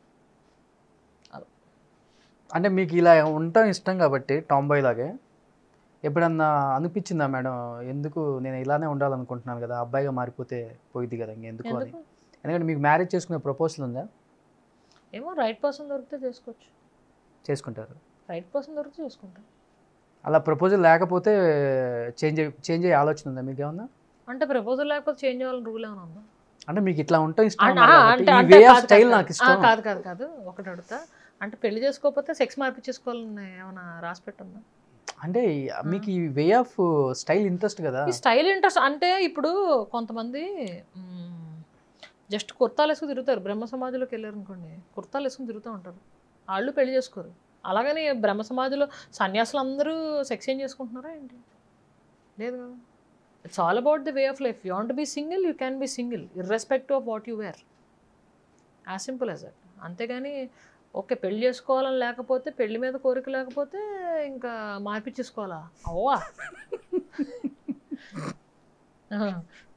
అంటే మీకు ఇలా ఉండటం ఇష్టం కాబట్టి టాంబాయ్ లాగే ఎప్పుడన్నా అనిపించిందా మేడం ఎందుకు నేను ఇలానే ఉండాలనుకుంటున్నాను కదా అబ్బాయిగా మారిపోతే పోయిద్ది కదా ఇంకెందుకు అని ఎందుకు ఎందుకంటే మీకు మ్యారేజ్ చేసుకునే ప్రపోజల్ ఉందా ఏమో రైట్ పర్సన్ దొరికితే చేసుకోవచ్చు చేసుకుంటారు రైట్ పర్సన్ దొరికితే చేసుకుంటాం అలా ప్రపోజల్ లేకపోతే చేంజ్ చేంజ్ అయ్యే ఆలోచన ఉందా మీకు ఏమన్నా అంటే ప్రపోజల్ లేకపోతే చేంజ్ అవ్వాలని రూల్ ఏమైనా ఉందా అంటే మీకు ఇట్లా ఉండటం ఇష్టం అంటే అన్నారు ఆ, కాబట్టి అంటే ఈ అంటే వే ఆఫ్ కాదు, స్టైల్ కాదు, నాకు కాదు. ఇష్టం ఆ, కాదు కాదు కాదు ఒకటి అడుగుతా అంటే పెళ్లి చేసుకోకపోతే సెక్స్ మార్పించేసుకోవాలని ఏమైనా రాసి పెట్టుందా అంటే మీకు ఈ వే ఆఫ్ స్టైల్ ఇంట్రెస్ట్ కదా ఈ స్టైల్ ఇంట్రెస్ట్ అంటే ఇప్పుడు కొంతమంది జస్ట్ కుర్తాలు వేసుకుని తిరుగుతారు బ్రహ్మ సమాధిలోకి వెళ్ళారు అనుకోండి కుర్తాలు వేసుకుని తిరుగుతూ ఉంటారు వాళ్ళు పెళ్లి చేసుకోరు అలాగని బ్రహ్మ సమాధిలో సన్యాసులు అందరూ సెక్స్ ఏం చేసుకుంటున్నారా ఏంటి లేదు కదా it's all about the way of life you want be single you can be single irrespective of what you wear as simple as that అంతేగాని ఓకే పెళ్లి చేసుకోవాలని లేకపోతే పెళ్లి మీద కోరిక లేకపోతే ఇంకా మార్పిచ్చేసుకోవాలా అవ్వా ఆహా.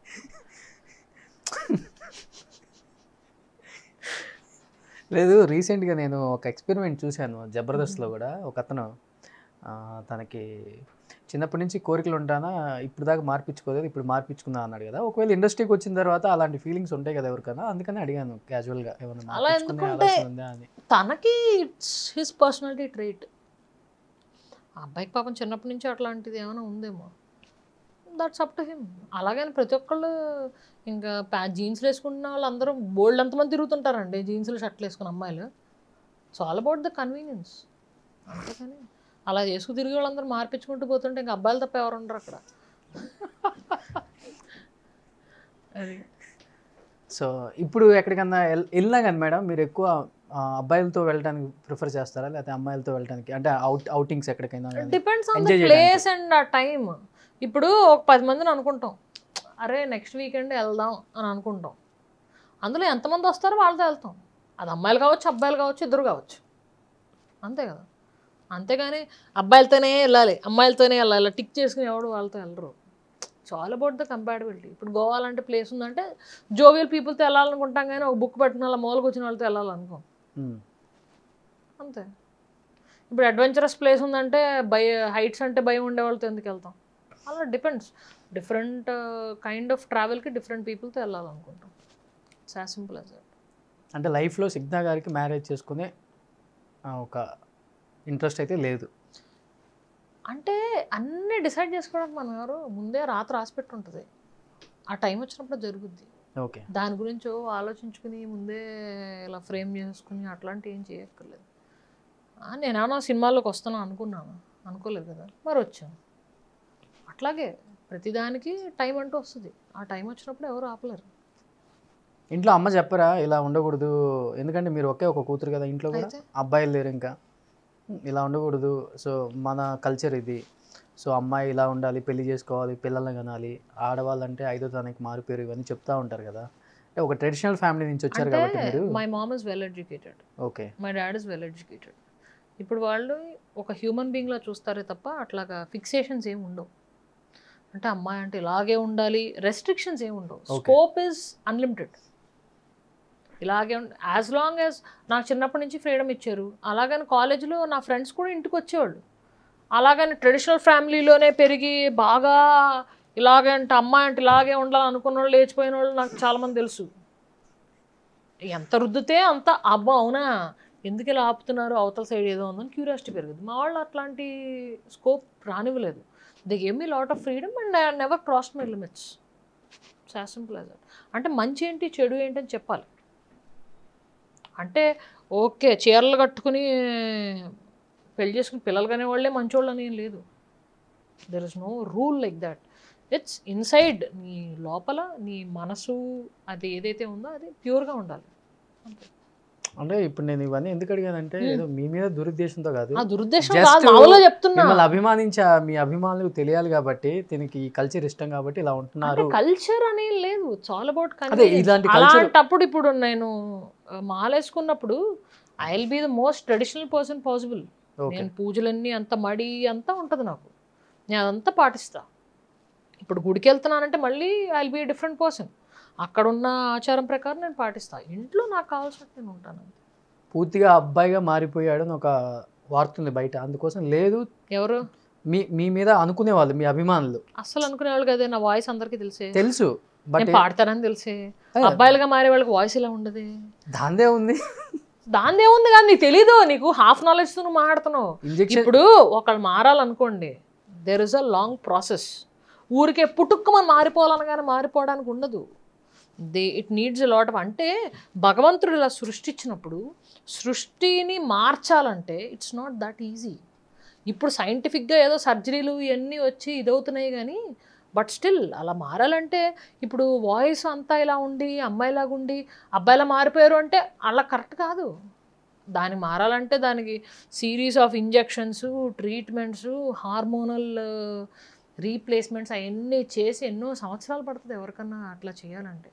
లేదు రీసెంట్గా నేను ఒక ఎక్స్పెరిమెంట్ చూశాను జబర్దస్త్లో కూడా ఒక అతను ఆ, తనకి చిన్నప్పటి నుంచి కోరికలు ఉంటానా ఇప్పుడు దాకా మార్పించుకోలేదు ఇప్పుడు మార్పించుకుందా అన్నాడు కదా ఒకవేళ ఇండస్ట్రీకి వచ్చిన తర్వాత అలాంటి ఫీలింగ్స్ ఉంటాయి కదా ఎవరికైనా అందుకని అడిగాను క్యాజువల్గా ఏమైనా అలా మార్పించుకునే ఎందుకుంటే- ఆలోచన ఉందా అని తనకి ఇట్స్ హిస్ పర్సనాలిటీ ట్రేట్ ఆ అబ్బాయికి పాపం చిన్నప్పటి నుంచి అట్లాంటిది ఏమైనా ఉందేమో దట్స్ అప్ టు హిమ్ అలాగని ప్రతి ఒక్కళ్ళు ఇంకా ప్యా జీన్స్లు వేసుకుంటున్న వాళ్ళు అందరూ బోల్డ్ అంతమంది తిరుగుతుంటారండి జీన్స్లు షర్ట్లు వేసుకున్న అమ్మాయిలు so all about the convenience అంతేకాని అలా చేసుకు తిరిగి వాళ్ళందరూ మార్పించుకుంటూ పోతుంటే ఇంకా అబ్బాయిలు తప్ప ఎవరు ఉండరు అక్కడ అది సో ఇప్పుడు ఎక్కడికన్నా వెళ్- వెళ్ళినా కానీ మేడం మీరు ఎక్కువ ఆ, అబ్బాయిలతో వెళ్ళడానికి ప్రిఫర్ చేస్తారా లేకపోతే అమ్మాయిలతో వెళ్ళడానికి అంటే అవుట్ అవుటింగ్స్ ఎక్కడికైనా కానీ depends on the Enjoy place and ఆ టైం ఇప్పుడు ఒక పది మందిని అనుకుంటాం అరే నెక్స్ట్ వీకెండ్ వెళ్దాం అని అనుకుంటాం అందులో ఎంతమంది వస్తారో వాళ్ళతో వెళ్తాం అది అమ్మాయిలు కావచ్చు అబ్బాయిలు కావచ్చు ఇద్దరు కావచ్చు అంతే కదా అంతేగాని అబ్బాయిలతోనే వెళ్ళాలి అమ్మాయిలతోనే వెళ్ళాలి టిక్ చేసుకుని ఎవడు వాళ్ళతో వెళ్ళరు చాలా అబౌట్ ద కంపాటబిలిటీ ఇప్పుడు గోవా లాంటి ప్లేస్ ఉందంటే జోవియల్ పీపుల్తో వెళ్ళాలనుకుంటాం కానీ ఒక బుక్ పట్టిన వాళ్ళ మూలకు వచ్చిన వాళ్ళతో వెళ్ళాలనుకో మ్మ్. అంతే ఇప్పుడు అడ్వెంచరస్ ప్లేస్ ఉందంటే భయ హైట్స్ అంటే భయం ఉండే వాళ్ళతో ఎందుకు వెళ్తాం అలా డిపెండ్స్ డిఫరెంట్ కైండ్ ఆఫ్ ట్రావెల్కి డిఫరెంట్ పీపుల్తో వెళ్ళాలనుకుంటాం ఇట్స్ యాజ్ సింపుల్ యాజ్ అంటే లైఫ్లో సిగ్నా గారికి మ్యారేజ్ చేసుకునే ఆ, ఒక ఇంట్రెస్ట్ అయితే లేదు అంటే అన్నీ డిసైడ్ చేసుకోవడానికి మనం ఎవరు ముందే రాత్రి రాసి పెట్టి ఉంటుంది ఆ టైం వచ్చినప్పుడు జరుగుద్ది ఓకే దాని గురించి ఓ ఆలోచించుకుని ముందే ఇలా ఫ్రేమ్ చేసుకుని అట్లాంటివి ఏం చేయక్కర్లేదు ఆ, నేనేమన్నా సినిమాల్లోకి వస్తాను అనుకున్నాను అనుకోలేదు కదా మరి వచ్చాను అట్లాగే ప్రతిదానికి టైం అంటూ వస్తుంది ఆ టైం వచ్చినప్పుడు ఎవరు ఆపలేరు ఇంట్లో అమ్మ చెప్పరా ఇలా ఉండకూడదు ఎందుకంటే మీరు ఒకే ఒక కూతురు కదా ఇంట్లో కూడా అయితే? అబ్బాయిలు లేరు ఇంకా ఇలా ఉండకూడదు సో మన కల్చర్ ఇది సో అమ్మాయి ఇలా ఉండాలి పెళ్లి చేసుకోవాలి పిల్లల్ని కనాలి ఆడవాళ్ళంటే ఐదో తనకి మారిపోయారు ఇవన్నీ చెప్తా ఉంటారు కదా అంటే ఒక ట్రెడిషనల్ ఫ్యామిలీ నుంచి వచ్చారు అంటే కాబట్టి మీరు my mom is well educated okay my dad is well educated ఇప్పుడు వాళ్ళు ఒక హ్యూమన్ బీయింగ్లా చూస్తారే తప్ప అట్లాగా ఫిక్సేషన్స్ ఏమి ఉండవు అంటే అమ్మాయి అంటే ఇలాగే ఉండాలి రెస్ట్రిక్షన్స్ ఏమి ఉండవు Okay. స్కోప్ ఇస్ అన్లిమిటెడ్ ఇలాగే యాజ్ లాంగ్ యాజ్ నాకు చిన్నప్పటి నుంచి ఫ్రీడమ్ ఇచ్చారు అలాగని కాలేజీలో నా ఫ్రెండ్స్ కూడా ఇంటికి వచ్చేవాళ్ళు అలాగని ట్రెడిషనల్ ఫ్యామిలీలోనే పెరిగి బాగా ఇలాగే అంటే అమ్మాయి అంటే ఇలాగే ఉండాలి అనుకున్న వాళ్ళు లేచిపోయిన వాళ్ళు నాకు చాలామంది తెలుసు ఎంత రుద్దితే అంత అబ్బా అవునా ఎందుకు ఇలా ఆపుతున్నారు అవతల సైడ్ ఏదో ఉందని క్యూరియాసిటీ పెరుగుతుంది మా వాళ్ళు అట్లాంటి స్కోప్ రానివ్వలేదు they gave me lot of freedom and I never cross my limits as simple as అంటే మంచి ఏంటి చెడు ఏంటి అని చెప్పాలి అంటే ఓకే చీరలు కట్టుకుని పెళ్లి చేసుకుని పిల్లలు కనే వాళ్ళే మంచోళ్ళు అని ఏం లేదు there is no rule like that it's inside నీ లోపల నీ మనసు అది ఏదైతే ఉందో అది ప్యూర్గా ఉండాలి అంతే అంటే ఇప్పుడు నేను ఇవన్నీ ఎందుకు అడిగానంటే ఏదో మీ మీద దురుద్దేశంతో కాదు ఆ దురుద్దేశం Just కాదు మామూలుగా చెప్తున్నా మిమ్మల్ని అభిమానించే మీ అభిమానులకు తెలియాలి కాబట్టి దీనికి ఈ కల్చర్ ఇష్టం కాబట్టి ఇలా ఉంటున్నారు కల్చర్ అని లేదు చాలా అబౌట్ అదే ఇలాంటి culture- అలాంటప్పుడు ఇప్పుడు నేను ఆ, మాలేసుకున్నప్పుడు I will be the most traditional person possible okay నేను పూజలన్నీ అంత మడి అంతా ఉంటుంది నాకు నేను అదంతా పాటిస్తా ఇప్పుడు గుడికి వెళ్తున్నానంటే మళ్ళీ I will be different person అక్కడ ఉన్న ఆచారం ప్రకారం నేను పాటిస్తా ఇంట్లో నాకు కావాల్సినట్టు నేను ఉంటాను అంతే. పూర్తిగా అబ్బాయిగా మారిపోయాడు అని ఒక వార్త ఉంది బయట అందుకోసం లేదు ఎవరు మీ మీ మీద అనుకునే వాళ్ళు మీ అభిమానులు అస్సలు అనుకునేవాళ్ళు కదే నా వాయిస్ అందరికీ తెలిసే తెలుసు బట్ నేను పాడతానని తెలిసే అబ్బాయిలుగా మారే వాళ్ళకి వాయిస్ ఇలా ఉండదు దాందే ఉంది దాని ఏముంది కానీ నీకు తెలీదు నీకు హాఫ్ నాలెడ్జ్తో నువ్వు మాట్లాడుతున్నావు ఇంజెక్షన్ ఇప్పుడు ఒకళ్ళు మారాలనుకోండి there is a long process ఊరికే పుట్టుక్కమని మారిపోవాలనగానే మారిపోవడానికి ఉండదు they it needs a lot of అంటే భగవంతుడు ఇలా సృష్టించినప్పుడు సృష్టిని మార్చాలంటే ఇట్స్ నాట్ దట్ ఈజీ ఇప్పుడు సైంటిఫిక్గా ఏదో సర్జరీలు ఇవన్నీ వచ్చి ఇదవుతున్నాయి కానీ బట్ స్టిల్ అలా మారాలంటే ఇప్పుడు వాయిస్ అంతా ఇలా ఉండి అమ్మాయిలాగా ఉండి అబ్బాయిలా మారిపోయారు అంటే అలా కరెక్ట్ కాదు దాన్ని మారాలంటే దానికి series of injections treatments hormonal replacements అవన్నీ చేసి ఎన్నో సంవత్సరాలు పడుతుంది ఎవరికన్నా అట్లా చేయాలంటే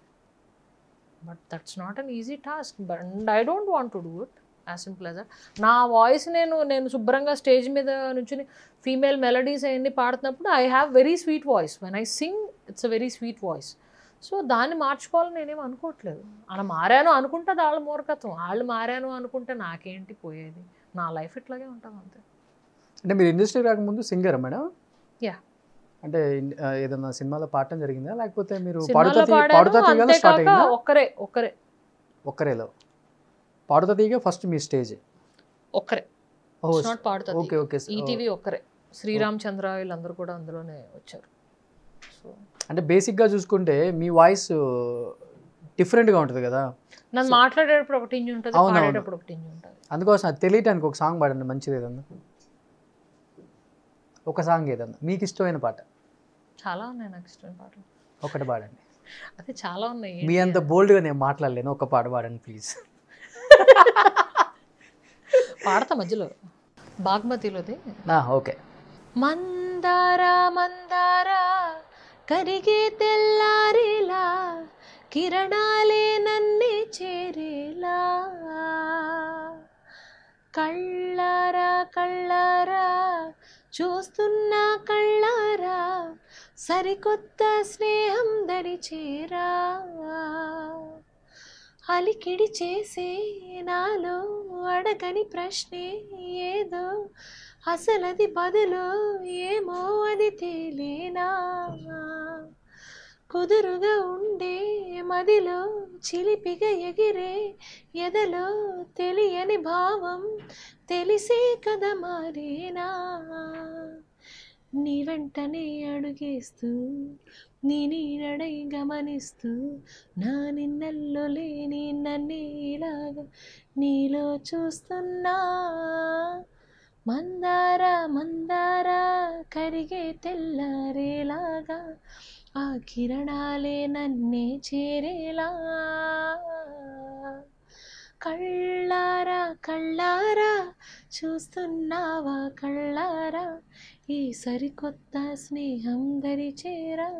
but that's not an easy task but I don't want to do it as simple as నా వాయిస్ నేను నేను శుభ్రంగా స్టేజ్ మీద నుంచి ఫీమేల్ మెలడీస్ అవన్నీ పాడుతున్నప్పుడు I have very sweet voice when I sing it's a very sweet voice so దాన్ని మార్చుకోవాలని నేనేం అనుకోవట్లేదు అలా మారాను అనుకుంటే అది వాళ్ళ మూర్ఖత్వం వాళ్ళు మారాను అనుకుంటే నాకేంటి పోయేది నా లైఫ్ ఇట్లాగే ఉంటుంది అంతే అంటే మీరు ఇండస్ట్రీ రాకముందు సింగర్ మేడం యా అంటే ఇన్- ఆ, ఏదన్నా సినిమాలో పాడటం జరిగిందా లేకపోతే మీరు సినిమాలో పాడుతా తీ- పాడుతా పాడాను తీగలో స్టార్ట్ అంతేకాక అయిందా ఒక్కరే ఒక్కరే ఒక్కరేలో పాడుతా తీగ ఫస్ట్ మీ స్టేజ్ ఒక్కరే ఓ నాట్ పాడుతుంది ఓకే ఓకే ఈటీవీ ఒక్కరే శ్రీరామ్ చంద్ర వీళ్ళందరూ కూడా అందులోనే వచ్చారు సో అంటే బేసిక్గా చూసుకుంటే మీ వాయిస్ డిఫరెంట్గా ఉంటుంది కదా నన్ను మాట్లాడేటప్పుడు ఒక టింజ్ ఉంటుంది అవును, అవును. పాడేటప్పుడు ఒక టింజ్ ఉంటుంది అందుకోసం అది తెలియటానికి ఒక సాంగ్ పాడండి మంచిది ఏదన్నా ఒక సాంగ్ ఏదన్నా మీకు ఇష్టమైన పాట చాలా ఉన్నాయి నాకు ఇష్టమైన పాటలు ఒకటి పాడండి అదే చాలా ఉన్నాయి మీ అంత బోల్డ్గా నేను మాట్లాడలేను ఒక పాట పాడండి ప్లీజ్ పాడతా మధ్యలో బాగ్మతిలోది ఓకే మందార మందార కరిగే తెల్లారిలా కిరణాలే నన్నే చేరేలా కళ్ళారా కళ్ళారా చూస్తున్నా కళ్ళారా సరికొత్త స్నేహం దరి చేరా అలికిడి చేసే నాలో అడగని ప్రశ్నే ఏదో అసలది బదులు ఏమో అది తేలేనా కుదురుగా ఉండే మదిలో చిలిపిగా ఎగిరే ఎదలో తెలియని భావం తెలిసే కదా మారేనా నీ వెంటనే అడుగేస్తూ నీ నీడై గమనిస్తూ నా నిన్నల్లో లేని నన్నే ఇలాగా నీలో చూస్తున్నా మందార మందార కరిగే తెల్లారేలాగా ఆ కిరణాలే నన్నే చేరేలా కళ్ళారా కళ్ళారా చూస్తున్నావా కళ్ళారా ఈ సరికొత్త స్నేహం దరిచేరా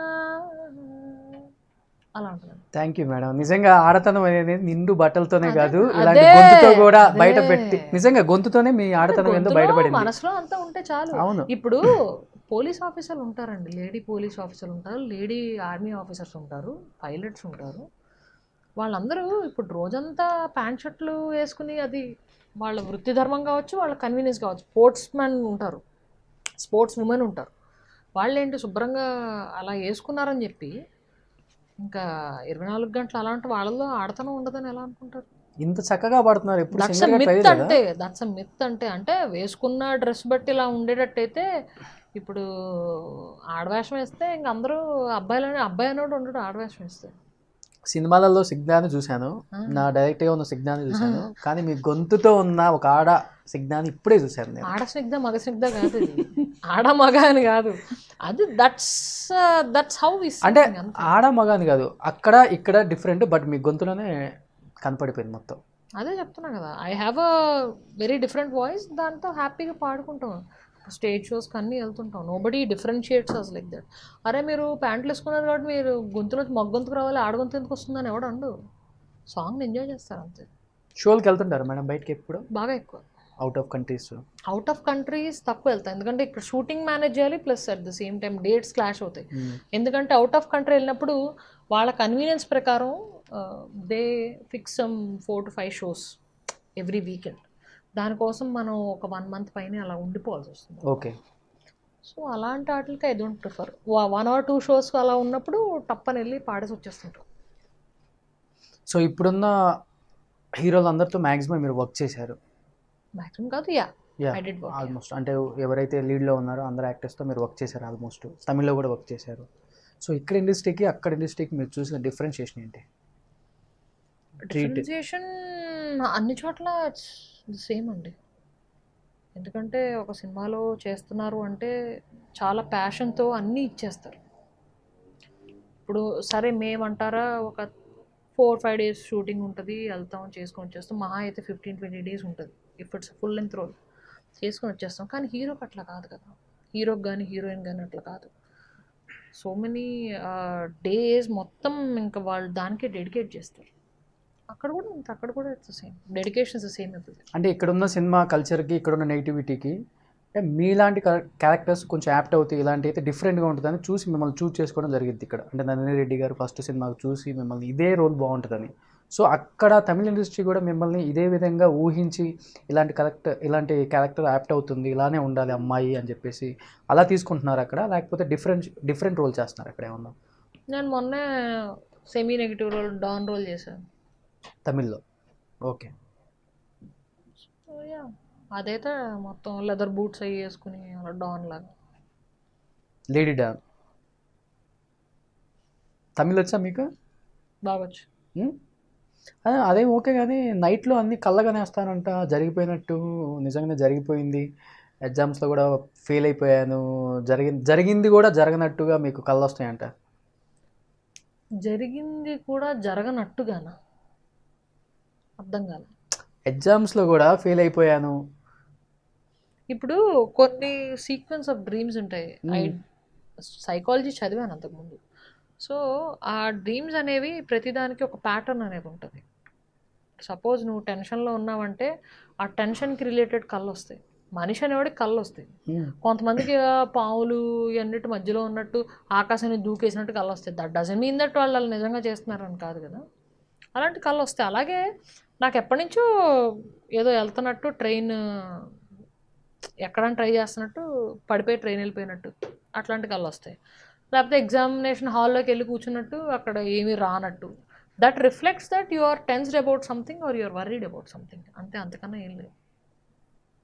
అలా ఉంటుంది థ్యాంక్ యూ మేడం నిజంగా ఆడతనం అనేది నిండు బట్టలతోనే అదే, కాదు అదే, ఇలాంటి గొంతుతో కూడా బయట అదే. పెట్టి నిజంగా గొంతుతోనే మీ ఆడతనం ఏందో గొంతులో, బయటపడింది మనసులో అంతా ఉంటే చాలు అవును ఇప్పుడు పోలీస్ ఆఫీసర్లు ఉంటారండి లేడీ పోలీస్ ఆఫీసర్లు ఉంటారు లేడీ ఆర్మీ ఆఫీసర్స్ ఉంటారు పైలట్స్ ఉంటారు వాళ్ళందరూ ఇప్పుడు రోజంతా ప్యాంట్ షర్ట్లు వేసుకుని అది వాళ్ళ వృత్తి ధర్మం కావచ్చు వాళ్ళ కన్వీనియన్స్ కావచ్చు స్పోర్ట్స్ మ్యాన్ ఉంటారు స్పోర్ట్స్ ఉమెన్ ఉంటారు వాళ్ళు ఏంటి శుభ్రంగా అలా వేసుకున్నారని చెప్పి ఇంకా ఇరవై నాలుగు గంటలు అలాంటి వాళ్ళలో ఆడతనం ఉండదని ఎలా అనుకుంటారు ఇంత చక్కగా పాడుతున్నారు ఎప్పుడు దట్స్ సింగర్ గా ట్రై మిత్ చేయలేదా అంటే దట్స్ మిత్ అంటే అంటే వేసుకున్న డ్రెస్ బట్టి ఇలా ఉండేటట్టయితే ఇప్పుడు ఆడవేషం వేస్తే ఇంక అందరూ అబ్బాయిలని అబ్బాయి అనేవాడు ఉండడు ఆడవేషం వేస్తే సినిమాలలో సిగ్నాన్ని చూశాను ఆ. నా డైరెక్ట్ గా ఉన్న సిగ్నాన్ని చూశాను కానీ మీ గొంతుతో ఉన్న ఒక ఆడ సిగ్నాన్ని ఇప్పుడే చూశాను నేను ఆడ స్నిగ్ధ మగ స్నిగ్ధ కాదు ఇది ఆడ మగ అని కాదు అది దట్స్ దట్స్ హౌ వి అంటే ఆడ మగ అని కాదు అక్కడ ఇక్కడ డిఫరెంట్ బట్ మీ గొంతులోనే కనపడిపోయింది మొత్తం అదే చెప్తున్నా కదా I have a very different voice దాంతో హ్యాపీగా పాడుకుంటాం స్టేజ్ షోస్కి అన్నీ వెళ్తుంటాం nobody differentiates us like that అరే మీరు ప్యాంట్లు వేసుకున్నారు కాబట్టి మీరు గొంతులో మగ గొంతుకు రావాలి ఆడ గొంతు ఎందుకు వస్తుందని ఎవడు అండు సాంగ్ని ఎంజాయ్ చేస్తారు అంతే షోలకి వెళ్తుంటారు మేడం బయటకి ఎప్పుడు బాగా ఎక్కువ out of countries out of countries తక్కువ వెళ్తాయి ఎందుకంటే ఇక్కడ షూటింగ్ మేనేజ్ చేయాలి plus at the same time dates clash అవుతాయి ఎందుకంటే అవుట్ ఆఫ్ కంట్రీ వెళ్ళినప్పుడు వాళ్ళ కన్వీనియన్స్ ప్రకారం they fix some four to five shows every weekend దానికోసం మనం ఒక వన్ మంత్ పైన అలా ఉండిపోవాల్సి వస్తుంది ఓకే సో అలాంటి వాటికి I don't prefer one or two shows అలా ఉన్నప్పుడు టప్పని వెళ్ళి పాడేసి వచ్చేస్తుంటాం సో ఇప్పుడున్న హీరోలు అందరితో మ్యాక్సిమం మీరు వర్క్ చేశారు మ్యాక్సిమం కాదు yeah yeah I did work almost అంటే ఎవరైతే లీడ్లో ఉన్నారో అందరు యాక్టర్స్తో మీరు వర్క్ చేశారు ఆల్మోస్ట్ తమిళ్లో కూడా వర్క్ చేశారు సో ఇక్కడ ఇండస్ట్రీకి అక్కడ ఇండస్ట్రీకి మీరు చూసిన డిఫరెన్షియేషన్ ఏంటి Treat. డిఫరెన్సియేషన్ అన్ని చోట్ల సేమ్ అండి ఎందుకంటే ఒక సినిమాలో చేస్తున్నారు అంటే చాలా ప్యాషన్తో అన్నీ ఇచ్చేస్తారు ఇప్పుడు సరే మేమంటారా ఒక ఫోర్ ఫైవ్ డేస్ షూటింగ్ ఉంటుంది వెళ్తాం చేసుకొని వచ్చేస్తాం మహా అయితే ఫిఫ్టీన్ ట్వంటీ డేస్ ఉంటుంది if it's full length role చేసుకొని వచ్చేస్తాం కానీ హీరోకి అట్లా కాదు కదా హీరోకి కానీ హీరోయిన్ కానీ అట్లా కాదు సో మెనీ డేస్ మొత్తం ఇంకా వాళ్ళు దానికే డెడికేట్ చేస్తారు అక్కడ కూడా అంతే అక్కడ కూడా it's same dedication is same everything అంటే ఇక్కడున్న సినిమా కల్చర్కి ఇక్కడున్న నెగిటివిటీకి అంటే మీలాంటి క్యారెక్టర్స్ కొంచెం యాప్ట్ అవుతాయి ఇలాంటి అయితే డిఫరెంట్గా ఉంటుందని చూసి మిమ్మల్ని చూస్ చేసుకోవడం జరిగింది ఇక్కడ అంటే నందిని రెడ్డి గారు ఫస్ట్ సినిమాకు చూసి మిమ్మల్ని ఇదే రోల్ బాగుంటుందని సో అక్కడ తమిళ ఇండస్ట్రీ కూడా మిమ్మల్ని ఇదే విధంగా ఊహించి ఇలాంటి కరెక్టర్ ఇలాంటి క్యారెక్టర్ యాప్ట్ అవుతుంది ఇలానే ఉండాలి అమ్మాయి అని చెప్పేసి అలా తీసుకుంటున్నారు అక్కడ లేకపోతే డిఫరెంట్ డిఫరెంట్ రోల్ చేస్తున్నారు అక్కడ ఏమన్నా నేను మొన్నే semi negative role don role చేశాను తమిళ్లో ఓకే So, yeah, అదైతే మొత్తం లెదర్ బూట్స్ అవి వేసుకుని అలా డాన్ లాగా లేడీ డాన్ తమిళ్ వచ్చా మీకు బాగొచ్చు ఉమ్? ఆ, అదేం ఓకే కానీ నైట్లో అన్ని కళ్ళగానే వస్తానంట జరిగిపోయినట్టు నిజంగానే జరిగిపోయింది ఎగ్జామ్స్లో కూడా ఫెయిల్ అయిపోయాను జరిగి జరిగింది కూడా జరగనట్టుగా మీకు కళ్ళు వస్తాయంట జరిగింది కూడా జరగనట్టుగానా అర్థం కాలే ఎగ్జామ్స్లో కూడా ఫెయిల్ అయిపోయాను ఇప్పుడు కొన్ని సీక్వెన్స్ ఆఫ్ డ్రీమ్స్ ఉంటాయి ఐ Hmm. సైకాలజీ చదివాను అంతకుముందు సో ఆ డ్రీమ్స్ అనేవి ప్రతిదానికి ఒక ప్యాటర్న్ అనేది ఉంటుంది సపోజ్ నువ్వు టెన్షన్లో ఉన్నావంటే ఆ టెన్షన్కి రిలేటెడ్ కళ్ళు వస్తాయి మనిషి అనేవాడికి కళ్ళు వస్తాయి ఉమ్, కొంతమందికి ఆ పావులు ఇవన్నిటి మధ్యలో ఉన్నట్టు ఆకాశాన్ని దూకేసినట్టు కళ్ళు వస్తాయి దట్ డజన్ మీన్ దట్ వాళ్ళు అలా నిజంగా చేస్తున్నారని కాదు కదా అలాంటి కళ్ళు వస్తాయి అలాగే నాకు ఎప్పటి నుంచో ఏదో వెళ్తున్నట్టు ట్రైన్ ఎక్కడానికి ట్రై చేస్తున్నట్టు పడిపోయి ట్రైన్ వెళ్ళిపోయినట్టు అట్లాంటి కళ్ళు వస్తాయి లేకపోతే ఎగ్జామినేషన్ హాల్లోకి వెళ్ళి కూర్చున్నట్టు అక్కడ ఏమీ రానట్టు that reflects that you are tensed about something or you are worried about something అంతే అంతకన్నా ఏం లేదు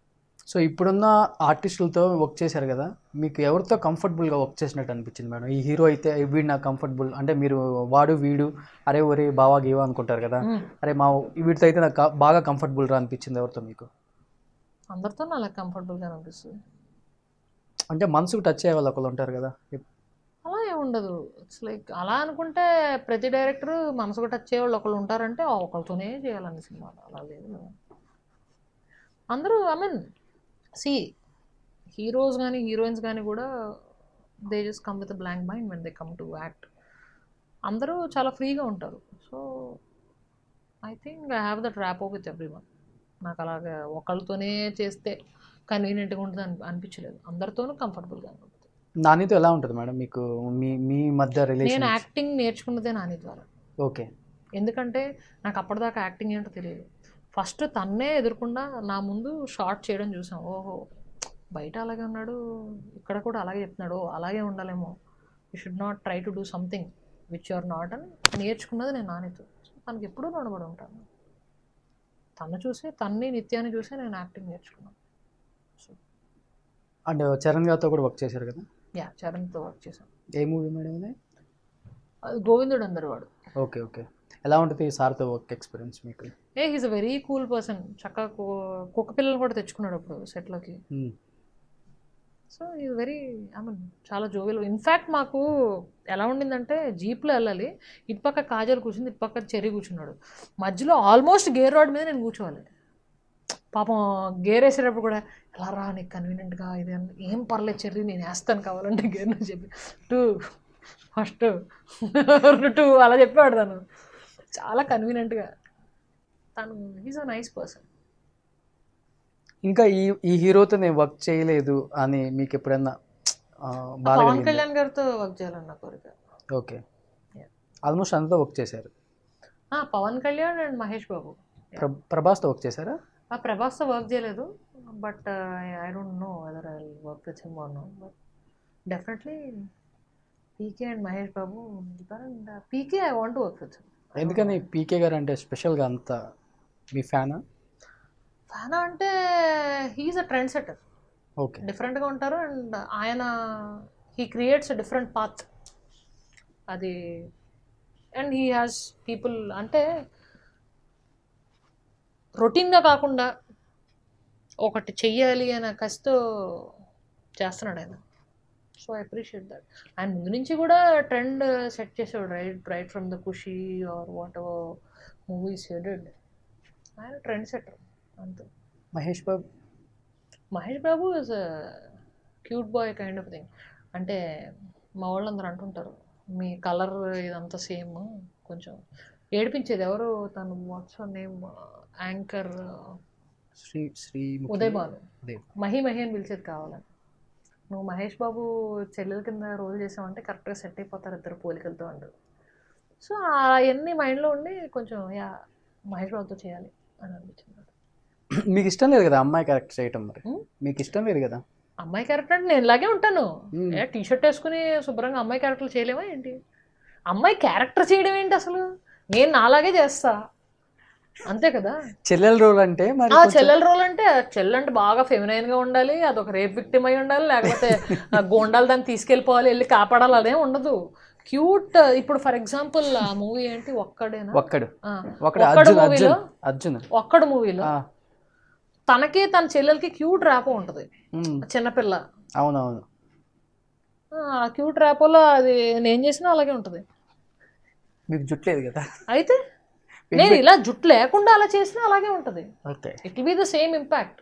సో ఇప్పుడున్న ఆర్టిస్టులతో వర్క్ చేశారు కదా మీకు ఎవరితో కంఫర్టబుల్గా వర్క్ చేసినట్టు అనిపించింది మేడం ఈ హీరో అయితే వీడు నాకు కంఫర్టబుల్ అంటే మీరు వాడు వీడు అరే ఒరే బావా గీవా అనుకుంటారు కదా అరే మా వీటితో అయితే నాకు కా- బాగా కంఫర్టబుల్ రా అనిపించింది ఎవరితో మీకు అందరితో నాకు కంఫర్టబుల్గా అనిపిస్తుంది అంటే మనసుకు టచ్ అయ్యే వాళ్ళు ఒకళ్ళు ఉంటారు కదా అలా ఏమి ఉండదు ఇట్స్ లైక్ అలా అనుకుంటే ప్రతి డైరెక్టర్ మనసుకు టచ్ అయ్యే వాళ్ళు ఒకళ్ళు ఉంటారంటే ఆ ఒకళ్ళతోనే చేయాలని సినిమాలు అలా లేదు కదా. అందరూ ఐ మీన్ సి హీరోస్ కానీ హీరోయిన్స్ కానీ కూడా they just come with blank mind when they come to act అందరూ చాలా ఫ్రీగా ఉంటారు so I think I have that rapport with everyone నాకు అలాగా ఒకళ్ళతోనే చేస్తే కన్వీనియంట్గా ఉంటుంది అని అనిపించలేదు అందరితోనూ కంఫర్టబుల్గా ఉంటుంది నానితో ఎలా ఉంటుంది మేడం మీకు మీ మీ మధ్య నేను రిలేషన్ యాక్టింగ్ నేర్చుకున్నదే నాని ద్వారా ఓకే ఎందుకంటే నాకు అప్పటిదాకా యాక్టింగ్ ఏంటో తెలియదు ఫస్ట్ తన్నే ఎదుర్కొండా నా ముందు షార్ట్ చేయడం చూసాం ఓహో బయట అలాగే ఉన్నాడు ఇక్కడ కూడా అలాగే చెప్తున్నాడు ఓ, అలాగే ఉండాలేమో you should not try to do something which are not అని నేర్చుకున్నది నేను నానితో సో తనకి ఎప్పుడూ రుణపడి ఉంటాను తను చూసి తన్ని నిత్యాన్ని చూసి నేను యాక్టింగ్ నేర్చుకున్నాను అండ్ చరణ్ గారితో కూడా వర్క్ చేశారు కదా యా చరణ్తో వర్క్ చేశాను ఏ మూవీ మేడం ఇది అది గోవిందుడు అందరు వాడు ఓకే ఓకే ఎలా ఉంటుంది ఈ సార్తో వర్క్ ఎక్స్పీరియన్స్ మీకు a he's a very cool person చక్కగా కు- కుక్క పిల్లలు కూడా తెచ్చుకున్నాడు అప్పుడు సెట్లోకి మ్మ్. సో ఇది వెరీ ఐ మీన్ చాలా జోవియల్ ఇన్ఫ్యాక్ట్ మాకు ఎలా ఉండిందంటే జీప్లో వెళ్ళాలి ఇటుపక్క కాజల్ కూర్చుంది ఇటుపక్క చెర్రీ కూర్చున్నాడు మధ్యలో ఆల్మోస్ట్ గేర్ రోడ్ మీద నేను కూర్చోవాలి పాపం గేర్ వేసేటప్పుడు కూడా ఎలా రా నీకు కన్వీనియంట్గా ఇది అని ఏం పర్లేదు చెర్రీ నేను వేస్తాను కావాలంటే గేర్ అని చెప్పి టూ ఫస్ట్ టూ అలా చెప్పాడు తను చాలా కన్వీనియంట్గా తను ఈజ్ అ నైస్ పర్సన్ ఇంకా ఈ ఈ హీరోతో నేను వర్క్ చేయలేదు అని మీకు ఎప్పుడైనా ఆ, బాధ పవన్ కలిగిందా? కళ్యాణ్ గారితో వర్క్ చేయాలన్న కోరిక ఓకే Yeah. ఆల్మోస్ట్ అంతా వర్క్ చేశారు ఆ, పవన్ కళ్యాణ్ అండ్ మహేష్ బాబు ప్ర ప్రభాస్తో వర్క్ చేశారా ఆ ప్రభాస్తో వర్క్ చేయలేదు but I don't know whether I work with him or no but definitely PK and Mahesh Babu and PK I want work with ఎందుకని పీకే గారు అంటే స్పెషల్గా అంత మీ ఫ్యానా ఫ్యాన్ అంటే he's a trendsetter okay డిఫరెంట్గా ఉంటారు అండ్ ఆయన he creates a different path అది అండ్ హీ హ్యాస్ పీపుల్ అంటే రొటీన్గా కాకుండా ఒకటి చెయ్యాలి అనే కసితో చేస్తున్నాడు ఆయన సో ఐ అప్రిషియేట్ దట్ ఆయన ముందు నుంచి కూడా ట్రెండ్ సెట్ చేసేవాడు right right from the Khushi or whatever movies headed ఆయన ట్రెండ్ సెటర్ అంతే Mahesh Babu Mahesh Babu is cute boy kind of thing అంటే మా వాళ్ళందరూ అంటుంటారు మీ కలర్ ఇదంతా సేమ్ కొంచెం ఏడిపించేది ఎవరు తను what's name anchor Sree Sree Uday Balu Uday. Mahi Mahi అని పిలిచేది కావాలని నువ్వు మహేష్ బాబు చెల్లెల కింద రోల్ చేసావంటే కరెక్ట్గా సెట్ అయిపోతారు ఇద్దరు పోలికలతో అంటారు సో అవన్నీ మైండ్లో ఉండి కొంచెం యా మహేష్ బాబుతో చేయాలి అని అనిపించింది మీకు ఇష్టం లేదు కదా అమ్మాయి క్యారెక్టర్ చేయటం మరి Hmm? మీకు ఇష్టం లేదు కదా అమ్మాయి క్యారెక్టర్ అంటే నేను ఇలాగే ఉంటాను Hmm. ఏ టీ షర్ట్ వేసుకుని శుభ్రంగా అమ్మాయి క్యారెక్టర్ చేయలేమా ఏంటి అమ్మాయి క్యారెక్టర్ చేయడం ఏంటి అసలు నేను నాలాగే చేస్తా అంతే కదా చెల్లెల రోల్ అంటే మరి ఆ కొంచెం- చెల్లెల రోల్ అంటే చెల్లె అంటే బాగా ఫెమినైన్ గా ఉండాలి అదొక రేప్ విక్టిమ్ అయి ఉండాలి లేకపోతే ఆ గోండాలు దాన్ని తీసుకెళ్ళిపోవాలి వెళ్ళి కాపాడాలి అదేం ఉండదు క్యూట్ ఇప్పుడు ఫర్ ఎగ్జాంపుల్ ఆ మూవీ ఏంటి ఒక్కడేనా ఒక్కడు ఆ, ఒక్కడు ఒక్కడు అర్జున్ మూవీలో అర్జున్ అర్జున్ ఒక్కడు మూవీలో ఆ, తనకి తన చెల్లెలకి క్యూట్ ర్యాప్ ఉంటుంది ఉమ్, చిన్నపిల్ల అవునవును ఆ క్యూట్ ర్యాపోలో అది నేను చేసినా అలాగే ఉంటుంది మీకు జుట్లేదు కదా అయితే నేను ఇలా జుట్టు లేకుండా అలా చేసినా అలాగే ఉంటుంది okay it will be the same impact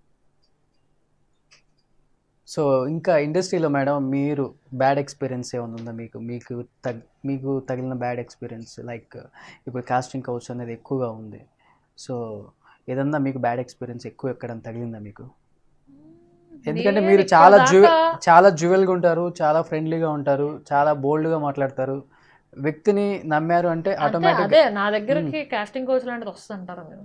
so ఇంకా ఇండస్ట్రీలో మేడం మీరు బ్యాడ్ ఎక్స్పీరియన్స్ ఏమైనా ఉందా మీకు మీకు తగ్ మీకు తగిలిన బ్యాడ్ ఎక్స్పీరియన్స్ లైక్ ఇప్పుడు కాస్టింగ్ కౌచ్ అనేది ఎక్కువగా ఉంది సో ఏదన్నా మీకు బ్యాడ్ ఎక్స్పీరియన్స్ ఎక్కువ ఎక్కడ తగిలిందా మీకు ఎందుకంటే నేను మీరు చాలా జు ఇప్పటిదాకా- చాలా జ్యువెల్గా ఉంటారు చాలా ఫ్రెండ్లీగా ఉంటారు చాలా బోల్డ్గా మాట్లాడతారు వ్యక్తిని నమ్మారు అంటే అంటే ఆటోమేటిక్ అదే నా దగ్గరికి కాస్టింగ్ కోచ్ లాంటిది వస్తుంది అంటారా మీరు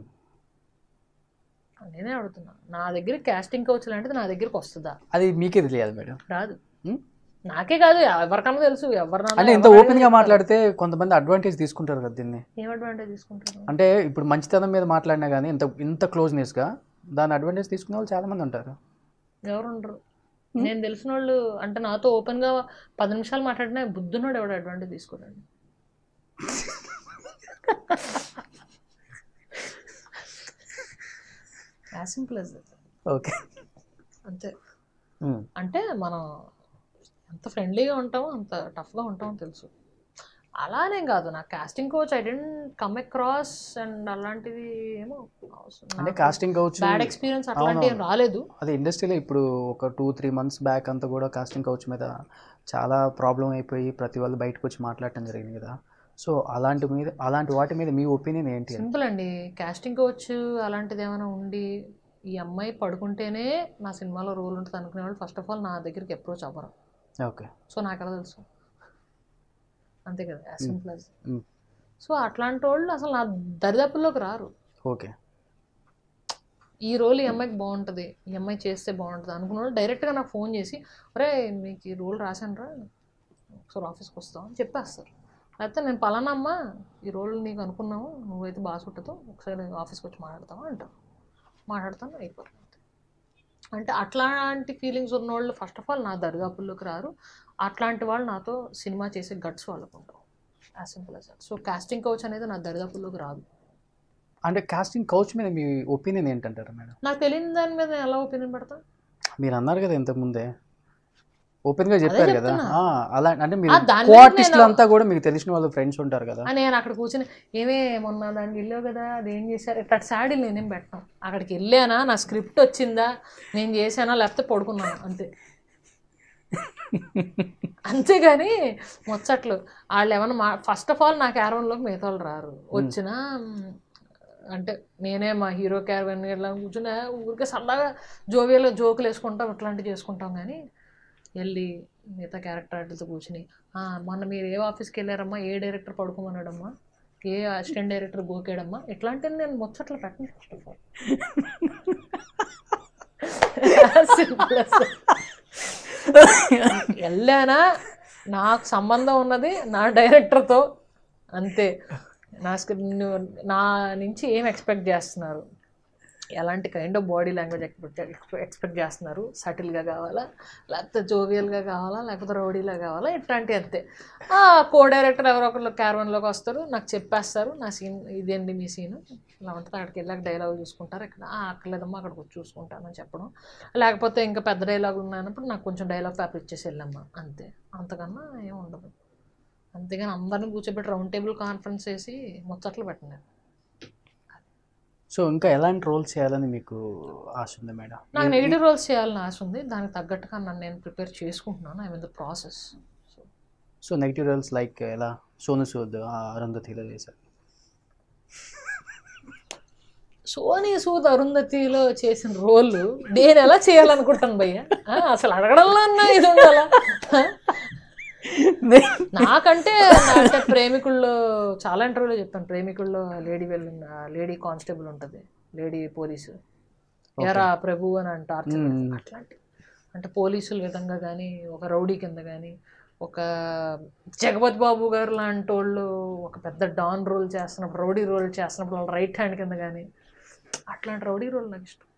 నేనే అడుగుతున్నా నా దగ్గర కాస్టింగ్ కోచ్ లాంటిది నా దగ్గరికి వస్తుందా అది మీకే తెలియాలి మేడం రాదు Hmm? నాకే కాదు ఎవరికన్నా తెలుసు ఎవరినన్నా అంటే ఇంత ఎవరైనా ఓపెన్గా చెప్తారు. మాట్లాడితే కొంతమంది అడ్వాంటేజ్ తీసుకుంటారు కదా దీన్ని ఏం అడ్వాంటేజ్ తీసుకుంటారు అంటే ఇప్పుడు మంచితనం మీద మాట్లాడినా కానీ ఇంత ఇంత క్లోజ్నెస్గా దాని అడ్వాంటేజ్ తీసుకునే వాళ్ళు చాలా మంది ఉంటారు ఎవరు ఉండరు నేను తెలిసిన వాళ్ళు అంటే నాతో ఓపెన్గా పది నిమిషాలు మాట్లాడినా బుద్ధున్నాడు ఎవడు అడ్వాంటేజ్ తీసుకోడండి as simple as that. Okay అంతే అంటే మనం ఎంత ఫ్రెండ్లీగా ఉంటామో అంత టఫ్గా ఉంటామో తెలుసు అలానే కాదు నా casting couch I didn't come across and అలాంటివి ఏమో అంటే కాస్టింగ్ కౌచ్ బ్యాడ్ ఎక్స్పీరియన్స్ అట్లాంటివి ఏం రాలేదు అదే ఇండస్ట్రీలో ఇప్పుడు ఒక టూ త్రీ మంత్స్ బ్యాక్ అంతా కూడా కాస్టింగ్ కౌచ్ మీద చాలా ప్రాబ్లం అయిపోయి ప్రతి వాళ్ళు బయటకు వచ్చి మాట్లాడటం జరిగింది కదా సో అలాంటి మీద అలాంటి వాటి మీద మీ ఒపీనియన్ ఏంటి అని సింపుల్ అండి కాస్టింగ్ కోచ్ అలాంటిది ఏమైనా ఉండి ఈ అమ్మాయి పడుకుంటేనే నా సినిమాలో రోల్ ఉంటుంది అనుకునే వాళ్ళు ఫస్ట్ ఆఫ్ ఆల్ నా దగ్గరికి అప్రోచ్ అవ్వరు ఓకే సో నాకు ఎలా తెలుసు అంతే కదా as simple as Mm. So అట్లాంటి వాళ్ళు అసలు నా దరిదాపుల్లోకి రారు ఓకే ఈ రోల్ ఈ అమ్మాయికి బాగుంటుంది ఈ అమ్మాయి చేస్తే బాగుంటుంది అనుకున్న వాళ్ళు డైరెక్ట్గా నాకు ఫోన్ చేసి ఒరే మీకు ఈ రోల్ రాశాను రా ఒకసారి ఆఫీస్కి వస్తాం అని చెప్పేస్తారు లేకపోతే నేను పలానా అమ్మ ఈ రోల్ నీకు అనుకున్నాము నువ్వైతే బాగా చుట్టతో ఒకసారి ఆఫీస్కి వచ్చి మాట్లాడతావా అంటారు మాట్లాడతాను అయిపోతుంది అంటే అట్లాంటి ఫీలింగ్స్ ఉన్న వాళ్ళు ఫస్ట్ ఆఫ్ ఆల్ నా దరిదాపుల్లోకి రారు అట్లాంటి వాళ్ళు నాతో సినిమా చేసే గట్స్ వాళ్ళకు ఉంటారు as simple as that so casting couch అనేది నా దరిదాపుల్లోకి రాదు అంటే కాస్టింగ్ కౌచ్ మీద మీ ఒపీనియన్ ఏంటంటారు మేడం నాకు తెలియని దాని మీద నేను ఎలా ఒపీనియన్ పెడతా మీరు అన్నారు కదా ఇంతకు ముందే ఓపెన్ గా చెప్పారు కదా చెప్తున్నా. ఆ, అలా అంటే మీరు ఆ, దాని కో మీద ఆర్టిస్టులు నేను- అంతా కూడా మీకు తెలిసిన వాళ్ళు ఫ్రెండ్స్ ఉంటారు కదా ఆ, నేను అక్కడ కూర్చుని ఏమే మొన్న దానికి వెళ్ళావు కదా అదేం చేశారు ఇట్లా శాడీలు నేనేం పెట్టాను అక్కడికి వెళ్ళానా నా స్క్రిప్ట్ వచ్చిందా నేను చేశానా లేకపోతే పడుకున్నాను అంతే అంతేగాని ముచ్చట్లు వాళ్ళు ఏమన్నా మా ఫస్ట్ ఆఫ్ ఆల్ నా క్యారవన్లోకి మిగతా వాళ్ళు రారు వచ్చినా మ్, అంటే నేనే మా హీరో క్యారవన్ ఇలా కూర్చుని ఊరికే సరదాగా జోవియలో జోకులు వేసుకుంటాం ఇట్లాంటివి చేసుకుంటాం కానీ వెళ్ళి మిగతా క్యారెక్టర్ ఆర్టిస్ట్తో కూర్చుని "ఆ, మొన్న మీరు ఏ ఆఫీస్కి వెళ్ళారమ్మా ఏ డైరెక్టర్ పడుకోమన్నాడమ్మా ఏ అసిస్టెంట్ డైరెక్టర్ గోకేడమ్మా ఇట్లాంటివి నేను ముచ్చట్లు పెట్టను ఫస్ట్ ఆఫ్ ఆల్ సింపుల్ వెళ్ళానా నాకు సంబంధం ఉన్నది నా డైరెక్టర్తో అంతే నా స్క్రిప్ట్ నా నుంచి ఏం ఎక్స్పెక్ట్ చేస్తున్నారు ఎలాంటి kind of body language expect expect చేస్తున్నారు సటిల్గా కావాలా లేకపోతే జోవియల్గా కావాలా లేకపోతే రౌడీలా కావాలా ఇట్లాంటి అంతే ఆ కో డైరెక్టర్ ఎవరో ఒకరు క్యారవన్లోకి వస్తారు నాకు చెప్పేస్తారు నా సీన్ ఇదేంటి మీ సీన్ ఇలా ఉంటుంది అక్కడికి వెళ్ళాక డైలాగ్ చూసుకుంటారు ఇక్కడ "ఆ, అక్కర్లేదమ్మా అక్కడికి వచ్చి చూసుకుంటానని చెప్పడం లేకపోతే ఇంకా పెద్ద డైలాగ్ ఉన్నప్పుడు నాకు కొంచెం డైలాగ్ పేపర్ ఇచ్చేసి వెళ్ళమ్మా అంతే అంతకన్నా ఏం ఉండదు అంతేగాని అందరిని కూర్చోబెట్టి రౌండ్ టేబుల్ కాన్ఫరెన్స్ చేసి ముచ్చట్లు పెట్టినారు సో ఇంకా ఎలాంటి రోల్స్ చేయాలని మీకు ఆశ ఉంది మేడం నాకు నెగిటివ్ రోల్స్ చేయాలని ఆశ ఉంది దానికి తగ్గట్టుగా నన్ను నేను ప్రిపేర్ చేసుకుంటున్నాను I mean the process so so negative roles like ఎలా సోను సూద్ అరుంధతిలో చేశారు సోనీ సూద్ అరుంధతిలో చేసిన రోల్ నేను ఎలా చేయాలనుకుంటాను భయ్య ఆ, అసలు అడగడంలో అన్నా ఇది ఉండాలా ఆ? నాకంటే నా- అంటే ప్రేమికుల్లో చాలా ఇంటర్వ్యూలో చెప్పాను ప్రేమికుల్లో లేడీ వెళ్ళి లేడీ కానిస్టేబుల్ ఉంటుంది లేడీ పోలీసు ఎరా ప్రభు అని అంటారు మ్మ్. అట్లాంటి అంటే పోలీసుల విధంగా కానీ ఒక రౌడీ కింద కానీ ఒక జగపతి బాబు గారు లాంటి వాళ్ళు ఒక పెద్ద డాన్ రోల్ చేస్తున్నప్పుడు రౌడీ రోల్ చేస్తున్నప్పుడు వాళ్ళ రైట్ హ్యాండ్ కింద కానీ అట్లాంటి రౌడీ రోల్ నాకు ఇష్టం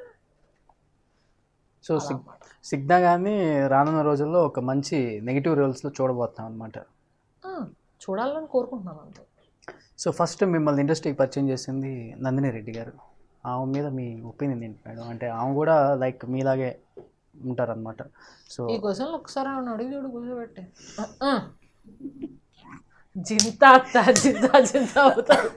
సో సిగ్ సిగ్నా కానీ రానున్న రోజుల్లో ఒక మంచి నెగిటివ్ రోల్స్లో చూడబోతున్నాం అనమాట ఆ, చూడాలని కోరుకుంటున్నాను అంతే సో ఫస్ట్ మిమ్మల్ని ఇండస్ట్రీకి పరిచయం చేసింది నందిని రెడ్డి గారు ఆమె మీద మీ ఒపీనియన్ ఏంటి మేడం అంటే ఆమె కూడా లైక్ మీలాగే ఉంటారనమాట సో ఈ క్వశ్చన్లు ఒకసారి ఆవిడ అడిగి చూడు కూర్చోబెట్టే ఆ, ఆ. జింతా అత్త, జింతా జింతా అవుతారు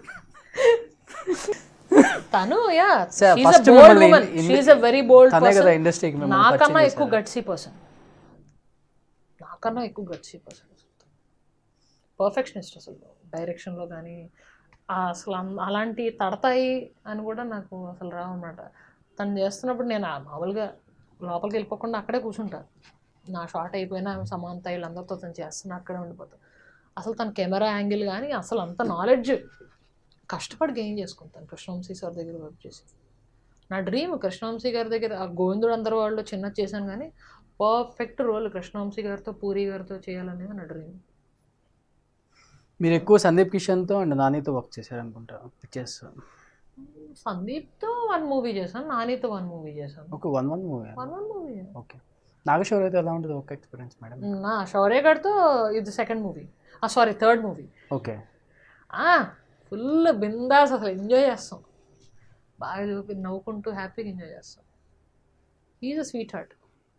తను యా Sir, first మిమ్మల్ని ఇన్- షీఈ్ అ వెరీ బోల్డ్ తనే కదా ఇండస్ట్రీకి మిమ్మల్ని నాకన్నా పరిచయం ఎక్కువ చేశారు. గట్సీ పర్సన్ నాకన్నా ఎక్కువ గట్సీ పర్సన్ పర్ఫెక్షనిస్ట్ అసలు డైరెక్షన్లో కానీ అసలు అం- అలాంటి తడతాయి అని కూడా నాకు అసలు రావన్నమాట తను చేస్తున్నప్పుడు నేను ఆ మామూలుగా లోపలికి వెళ్ళిపోకుండా అక్కడే కూర్చుంటా నా షార్ట్ అయిపోయినా సమాంత వీళ్ళందరితో తను చేస్తున్నా అక్కడే ఉండిపోతా అసలు తన కెమెరా యాంగిల్ కానీ అసలు అంత నాలెడ్జ్ కష్టపడి గెయిన్ చేసుకుంటాను కృష్ణవంశీ సార్ దగ్గర వర్క్ చేసి నా డ్రీమ్ కృష్ణవంశీ గారి దగ్గర ఆ గోవిందుడు అందరు వాళ్ళు చిన్న చేశాను కానీ పర్ఫెక్ట్ రోల్ కృష్ణవంశీ గారితో పూరి గారితో చేయాలనేది నా డ్రీమ్ మీరు ఎక్కువ సందీప్ కిషన్తో అండ్ నానితో వర్క్ చేశారనుకుంటా పిక్చర్స్ సందీప్తో వన్ మూవీ చేశాను నానితో వన్ మూవీ చేశాను ఒక one one movie one one movie okay Nageswara అయితే ఎలా ఉంటుంది ఒక ఎక్స్పీరియన్స్ మేడం నా శౌర్య గారితో ఇది second movie sorry third movie okay full బిందాస్ అసలు ఎంజాయ్ చేస్తాం బాగా చూపి నవ్వుకుంటూ హ్యాపీగా ఎంజాయ్ చేస్తాం is a sweetheart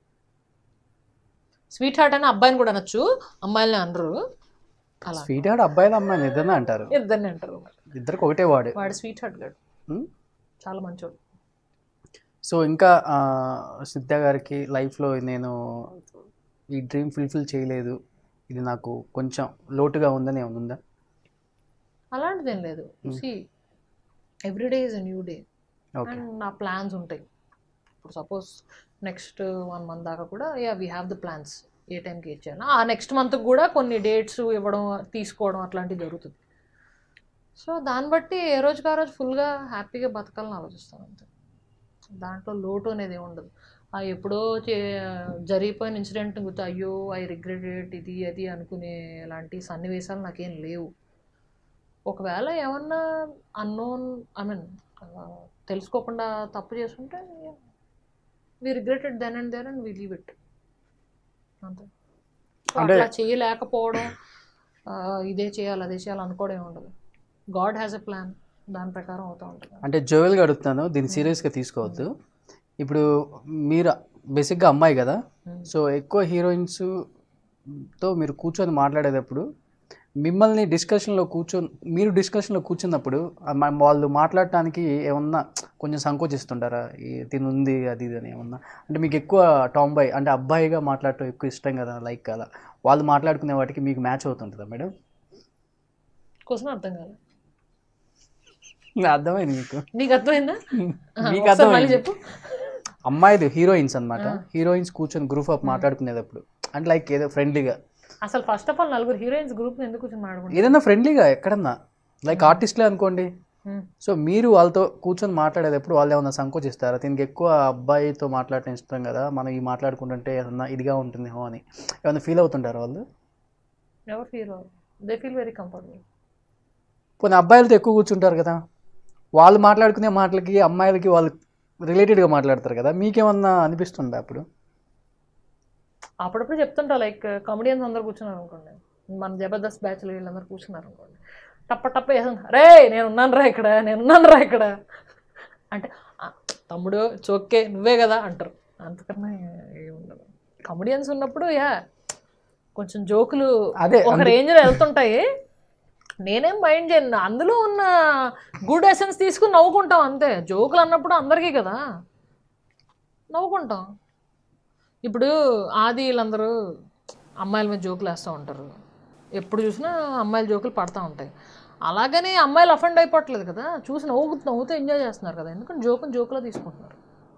sweetheart అని అబ్బాయిని కూడా అనొచ్చు అమ్మాయిలని అనరు అలా స్వీట్ హార్ట్ అబ్బాయిలు అమ్మాయిలు ఇద్దరు అంటారు ఇద్దరిని అంటారు ఇద్దరికి ఒకటే వాడు వాడు స్వీట్ హార్ట్ గాడు Hmm? చాలా మంచోడు సో ఇంకా ఆ, సిద్ధ గారికి లైఫ్లో నేను ఈ డ్రీమ్ ఫుల్ఫిల్ చేయలేదు ఇది నాకు కొంచెం లోటుగా ఉందని ఏమైనా ఉందా అలాంటిది ఏం లేదు see every day is a new day okay and నా ప్లాన్స్ ఉంటాయి ఇప్పుడు సపోజ్ నెక్స్ట్ వన్ మంత్ దాకా కూడా yeah we have the plans ఏ టైంకి ఇచ్చాను ఆ నెక్స్ట్ మంత్కి కూడా కొన్ని డేట్స్ ఇవ్వడం తీసుకోవడం అట్లాంటివి జరుగుతుంది సో దాన్ని బట్టి ఏ రోజుకి ఆ రోజు ఫుల్గా హ్యాపీగా బతకాలని ఆలోచిస్తాను అంతే దాంట్లో లోటు అనేది ఏమి ఉండదు ఆ ఎప్పుడో చే జరిగిపోయిన ఇన్సిడెంట్ గుర్తు అయ్యో ఐ రిగ్రెటెడ్ ఇది అది అనుకునే లాంటి సన్నివేశాలు నాకేం లేవు ఒకవేళ ఏమన్నా అన్నోన్ ఐ మీన్ తెలుసుకోకుండా తప్పు చేసుకుంటే we regretted then and then and we leave it అంతే So, అంటే- అట్లా చేయలేకపోవడం ఆ, ఇదే చేయాలి అదే చేయాలి అనుకోవడం ఏమి ఉండదు గాడ్ హ్యాస్ ఎ ప్లాన్ దాని ప్రకారం అవుతూ ఉంటుంది అంటే జోవెల్గా అడుగుతాను దీన్ని సీరియస్గా తీసుకోవద్దు ఇప్పుడు మీరు బేసిక్గా అమ్మాయి కదా Hmm. సో ఎక్కువ హీరోయిన్స్తో మీరు కూర్చొని మాట్లాడేటప్పుడు మిమ్మల్ని డిస్కషన్లో కూర్చొని మీరు డిస్కషన్లో కూర్చున్నప్పుడు ఆ మ- వాళ్ళు మాట్లాడటానికి ఏమన్నా కొంచెం సంకోచిస్తుంటారా ఈ తిని ఉంది అది ఇది అని ఏమన్నా అంటే మీకు ఎక్కువ టాంబాయ్ అంటే అబ్బాయిగా మాట్లాడటం ఎక్కువ ఇష్టం కదా లైక్ కదా వాళ్ళు మాట్లాడుకునే వాటికి మీకు మ్యాచ్ అవుతుంటుందా మేడం క్వశ్చన్ అర్థం కాదు అర్థమైంది మీకు నీకు అర్థమైందా ఆ, మీకు ఒకసారి మళ్ళీ అర్థమైంది చెప్పు అమ్మాయిలు హీరోయిన్స్ అన్నమాట హీరోయిన్స్ కూర్చొని గ్రూప్ ఆఫ్ మాట్లాడుకునేటప్పుడు అంటే లైక్ ఏదో ఫ్రెండ్లీగా అసలు ఫస్ట్ ఆఫ్ ఆల్ నలుగురు హీరోయిన్స్ గ్రూప్ ఎందుకు కూర్చొని మాట్లాడుకుంటారు ఏదైనా ఫ్రెండ్లీగా ఎక్కడన్నా లైక్ ఆర్టిస్ట్లే అనుకోండి Hmm. సో మీరు వాళ్ళతో కూర్చొని మాట్లాడేటప్పుడు వాళ్ళు ఏమన్నా సంకోచిస్తారా దీనికి ఎక్కువ అబ్బాయితో మాట్లాడటం ఇష్టం కదా మనం ఈ మాట్లాడుకుంటుంటే ఏదన్నా ఇదిగా ఉంటుందేమో అని ఏమన్నా ఫీల్ అవుతుంటారు వాళ్ళు ఎవరు hero they feel very comfortable కొన్ని అబ్బాయిలతో ఎక్కువ కూర్చుంటారు కదా వాళ్ళు మాట్లాడుకునే మాటలకి అమ్మాయిలకి వాళ్ళు రిలేటెడ్గా మాట్లాడతారు కదా మీకేమన్నా అనిపిస్తుందా అప్పుడు అప్పుడప్పుడు చెప్తుంటా లైక్ కామెడియన్స్ అందరు కూర్చున్నారు అనుకోండి మన జబర్దస్త్ బ్యాచ్లో వీళ్ళందరూ కూర్చున్నారు అనుకోండి టప్ప టప్ప వేసాను రే నేను ఉన్నాను రా ఇక్కడ నేను ఉన్నాను రా ఇక్కడ అంటే "ఆ, తమ్ముడు చోకే నువ్వే కదా అంటారు అంతకన్నా ఏమి ఉండదు కామెడియన్స్ ఉన్నప్పుడు యా కొంచెం జోకులు అదే ఒక రేంజ్లో వెళ్తుంటాయి నేనేం మైండ్ చేయను అందులో ఉన్న గుడ్ ఎసెన్స్ తీసుకుని నవ్వుకుంటాం అంతే జోకులు అన్నప్పుడు అందరికీ కదా నవ్వుకుంటాం ఇప్పుడు ఆది వీళ్ళందరూ అమ్మాయిల మీద జోకులు వేస్తూ ఉంటారు ఎప్పుడు చూసినా అమ్మాయిల జోకులు పడతా ఉంటాయి అలాగని అమ్మాయిలు అఫెండ్ అయిపోవట్లేదు కదా చూసి నవ్వు నవ్వుతూ ఎంజాయ్ చేస్తున్నారు కదా ఎందుకంటే జోకుని జోకులో తీసుకుంటున్నారు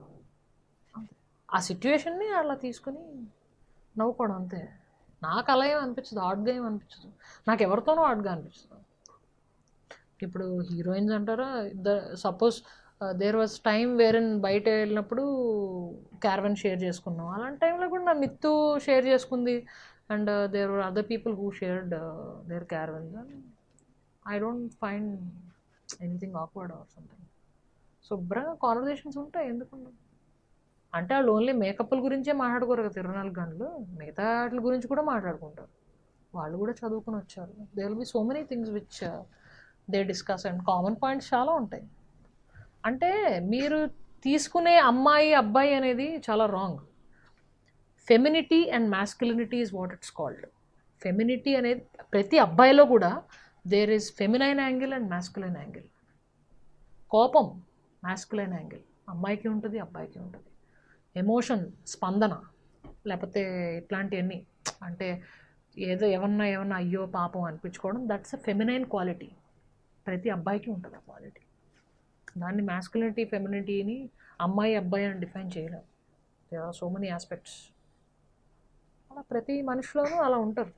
ఆ సిచ్యువేషన్ని అలా తీసుకుని నవ్వుకోవడం అంతే నాకు అలా ఏం అనిపించదు ఆడ్గా ఏం అనిపించదు నాకు ఎవరితోనూ ఆడ్గా అనిపించదు ఇప్పుడు హీరోయిన్స్ అంటారా సపోజ్ దేర్ వాజ్ టైం వేరే బయట వెళ్ళినప్పుడు క్యారవెన్ షేర్ చేసుకున్నాం అలాంటి టైంలో కూడా నా మిత్తు షేర్ చేసుకుంది and there were other people who shared their caravans I don't find anything awkward or something శుభ్రంగా కాన్వర్జేషన్స్ ఉంటాయి ఎందుకు అంటే వాళ్ళు ఓన్లీ మేకప్ల గురించే మాట్లాడుకోరు కదా ఇరవై నాలుగు గంటలు మిగతా వాటి గురించి కూడా మాట్లాడుకుంటారు వాళ్ళు కూడా చదువుకుని వచ్చారు they will be so many things which they discuss and common points చాలా ఉంటాయి అంటే మీరు తీసుకునే అమ్మాయి అబ్బాయి అనేది చాలా wrong femininity and masculinity is what it's called femininity అనేది ప్రతి అబ్బాయిలో కూడా there is feminine angle and masculine angle కోపం మాస్కులైన్ యాంగిల్ అమ్మాయికి ఉంటుంది అబ్బాయికి ఉంటుంది ఎమోషన్ స్పందన లేకపోతే ఇట్లాంటివన్నీ అంటే ఏదో ఏమన్నా ఏమన్నా అయ్యో పాపం అనిపించుకోవడం దట్స్ ఎ ఫెమినైన్ క్వాలిటీ ప్రతి అబ్బాయికి ఉంటుంది ఆ క్వాలిటీ దాన్ని మ్యాస్కులినిటీ ఫెమినిటీని అమ్మాయి అబ్బాయి అని డిఫైన్ చేయలేం they are so many aspects అలా ప్రతి మనిషిలోనూ అలా ఉంటారు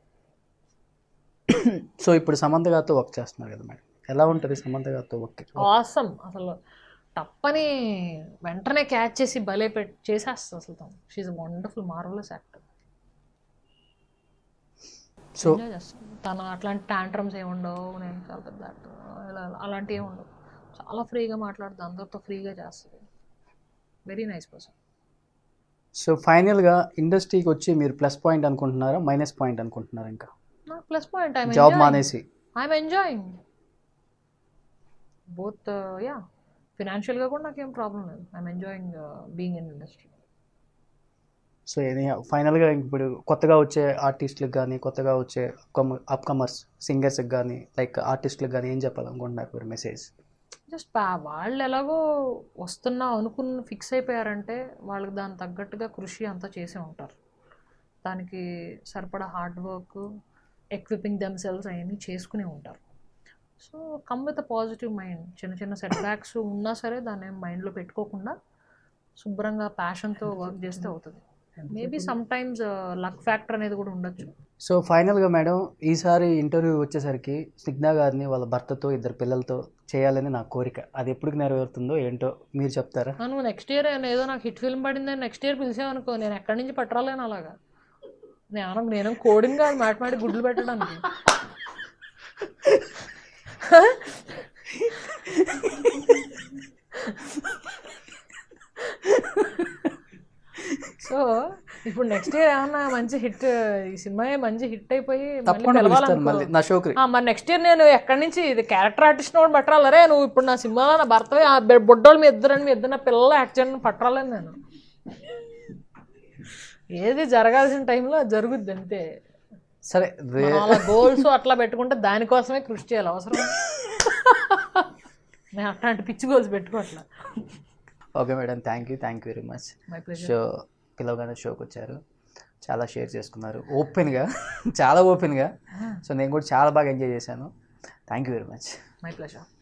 సో ఇప్పుడు సమంత గారితో వర్క్ చేస్తున్నారు కదా మేడం ఎలా ఉంటుంది సమంత గారితో వర్క్ ఆసమ్ అసలు తప్పని వెంటనే క్యాచ్ చేసి భలే పెట్ చేసేస్తుంది అసలు తను she's wonderful marvellous actor so enjoy చేస్తాను తను అట్లాంటి టాంట్రమ్స్ ఏమి ఉండవు నేను చాలా పెద్ద యాక్టర్ ఇలా అలాంటివి ఏమి ఉండవు చాలా ఫ్రీగా మాట్లాడుతుంది అందరితో ఫ్రీగా చేస్తుంది వెరీ నైస్ పర్సన్ సో ఫైనల్గా ఇండస్ట్రీకి వచ్చి మీరు ప్లస్ పాయింట్ అనుకుంటున్నారా మైనస్ పాయింట్ అనుకుంటున్నారా ఇంకా నాకు ప్లస్ పాయింట్ ఐ జాబ్ మానేసి ఐఎమ్ ఎంజాయింగ్ బోత్ యా ఫినాన్షియల్గా కూడా నాకేం ప్రాబ్లం లేదు I'm enjoying being in industry so ఇది ఫైనల్గా ఇప్పుడు కొత్తగా వచ్చే ఆర్టిస్టులకు కానీ కొత్తగా వచ్చే అప్కమర్స్ సింగర్స్కి కానీ లైక్ ఆర్టిస్టులకు కానీ ఏం చెప్పాలనుకుంటున్నారు మీరు మెసేజ్ జస్ట్ వాళ్ళు ఎలాగో వస్తున్నా అనుకున్న ఫిక్స్ అయిపోయారంటే వాళ్ళకి దానికి తగ్గట్టుగా కృషి అంతా చేసే ఉంటారు దానికి సరిపడా hard work equipping themselves అవన్నీ చేసుకునే ఉంటారు so come with a positive mind చిన్న చిన్న సెట్ బ్యాక్స్ ఉన్నా సరే దాన్ని మైండ్లో పెట్టుకోకుండా శుభ్రంగా ప్యాషన్తో వర్క్ చేస్తే అవుతుంది maybe sometimes luck factor అనేది కూడా ఉండొచ్చు సో ఫైనల్గా మేడం ఈసారి ఇంటర్వ్యూ వచ్చేసరికి స్నిగ్ధ గారిని వాళ్ళ భర్తతో ఇద్దరు పిల్లలతో చేయాలని నా కోరిక అది ఎప్పటికి నెరవేరుతుందో ఏంటో మీరు చెప్తారా నువ్వు నెక్స్ట్ ఇయర్ ఏదో నాకు హిట్ ఫిల్మ్ పడిందని నెక్స్ట్ ఇయర్ పిలిచావనుకో నేను ఎక్కడి నుంచి పట్టరాలేను అలాగా నేను నేను కోడింగ్ కాదు మాట మాటి గుడ్లు పెట్టడానికి సో ఇప్పుడు నెక్స్ట్ ఇయర్ ఏమన్నా మంచి హిట్ ఈ సినిమా మంచి హిట్ అయిపోయి మళ్ళీ తప్పకుండా పిలుస్తాను పిలవాలనుకో. మళ్ళీ నా షోకి ఆ, మరి నెక్స్ట్ ఇయర్ నేను ఎక్కడి నుంచి ఇది క్యారెక్టర్ ఆర్టిస్ట్ కూడా పట్టాలరే నువ్వు ఇప్పుడు నా సినిమాలో నా భర్తవే ఆ బె- బొడ్డోళ్ళు మీ ఇద్దరని మీ ఇద్దరు నా పిల్లలు యాక్ట్ చేయడం పట్టాలని నేను ఏది జరగాల్సిన టైంలో అది జరుగుద్ది అంతే సరే రే- మనం అలా గోల్స్ అట్లా పెట్టుకుంటే దానికోసమే కృషి చేయాలి అవసరం నేను అట్లాంటి పిచ్చి గోల్స్ పెట్టుకోవట్లా okay madam thank you thank you very much my pleasure show పిలవగానే షోకి వచ్చారు చాలా షేర్ చేసుకున్నారు ఓపెన్గా చాలా ఓపెన్గా సో నేను కూడా చాలా బాగా ఎంజాయ్ చేశాను thank you very much my pleasure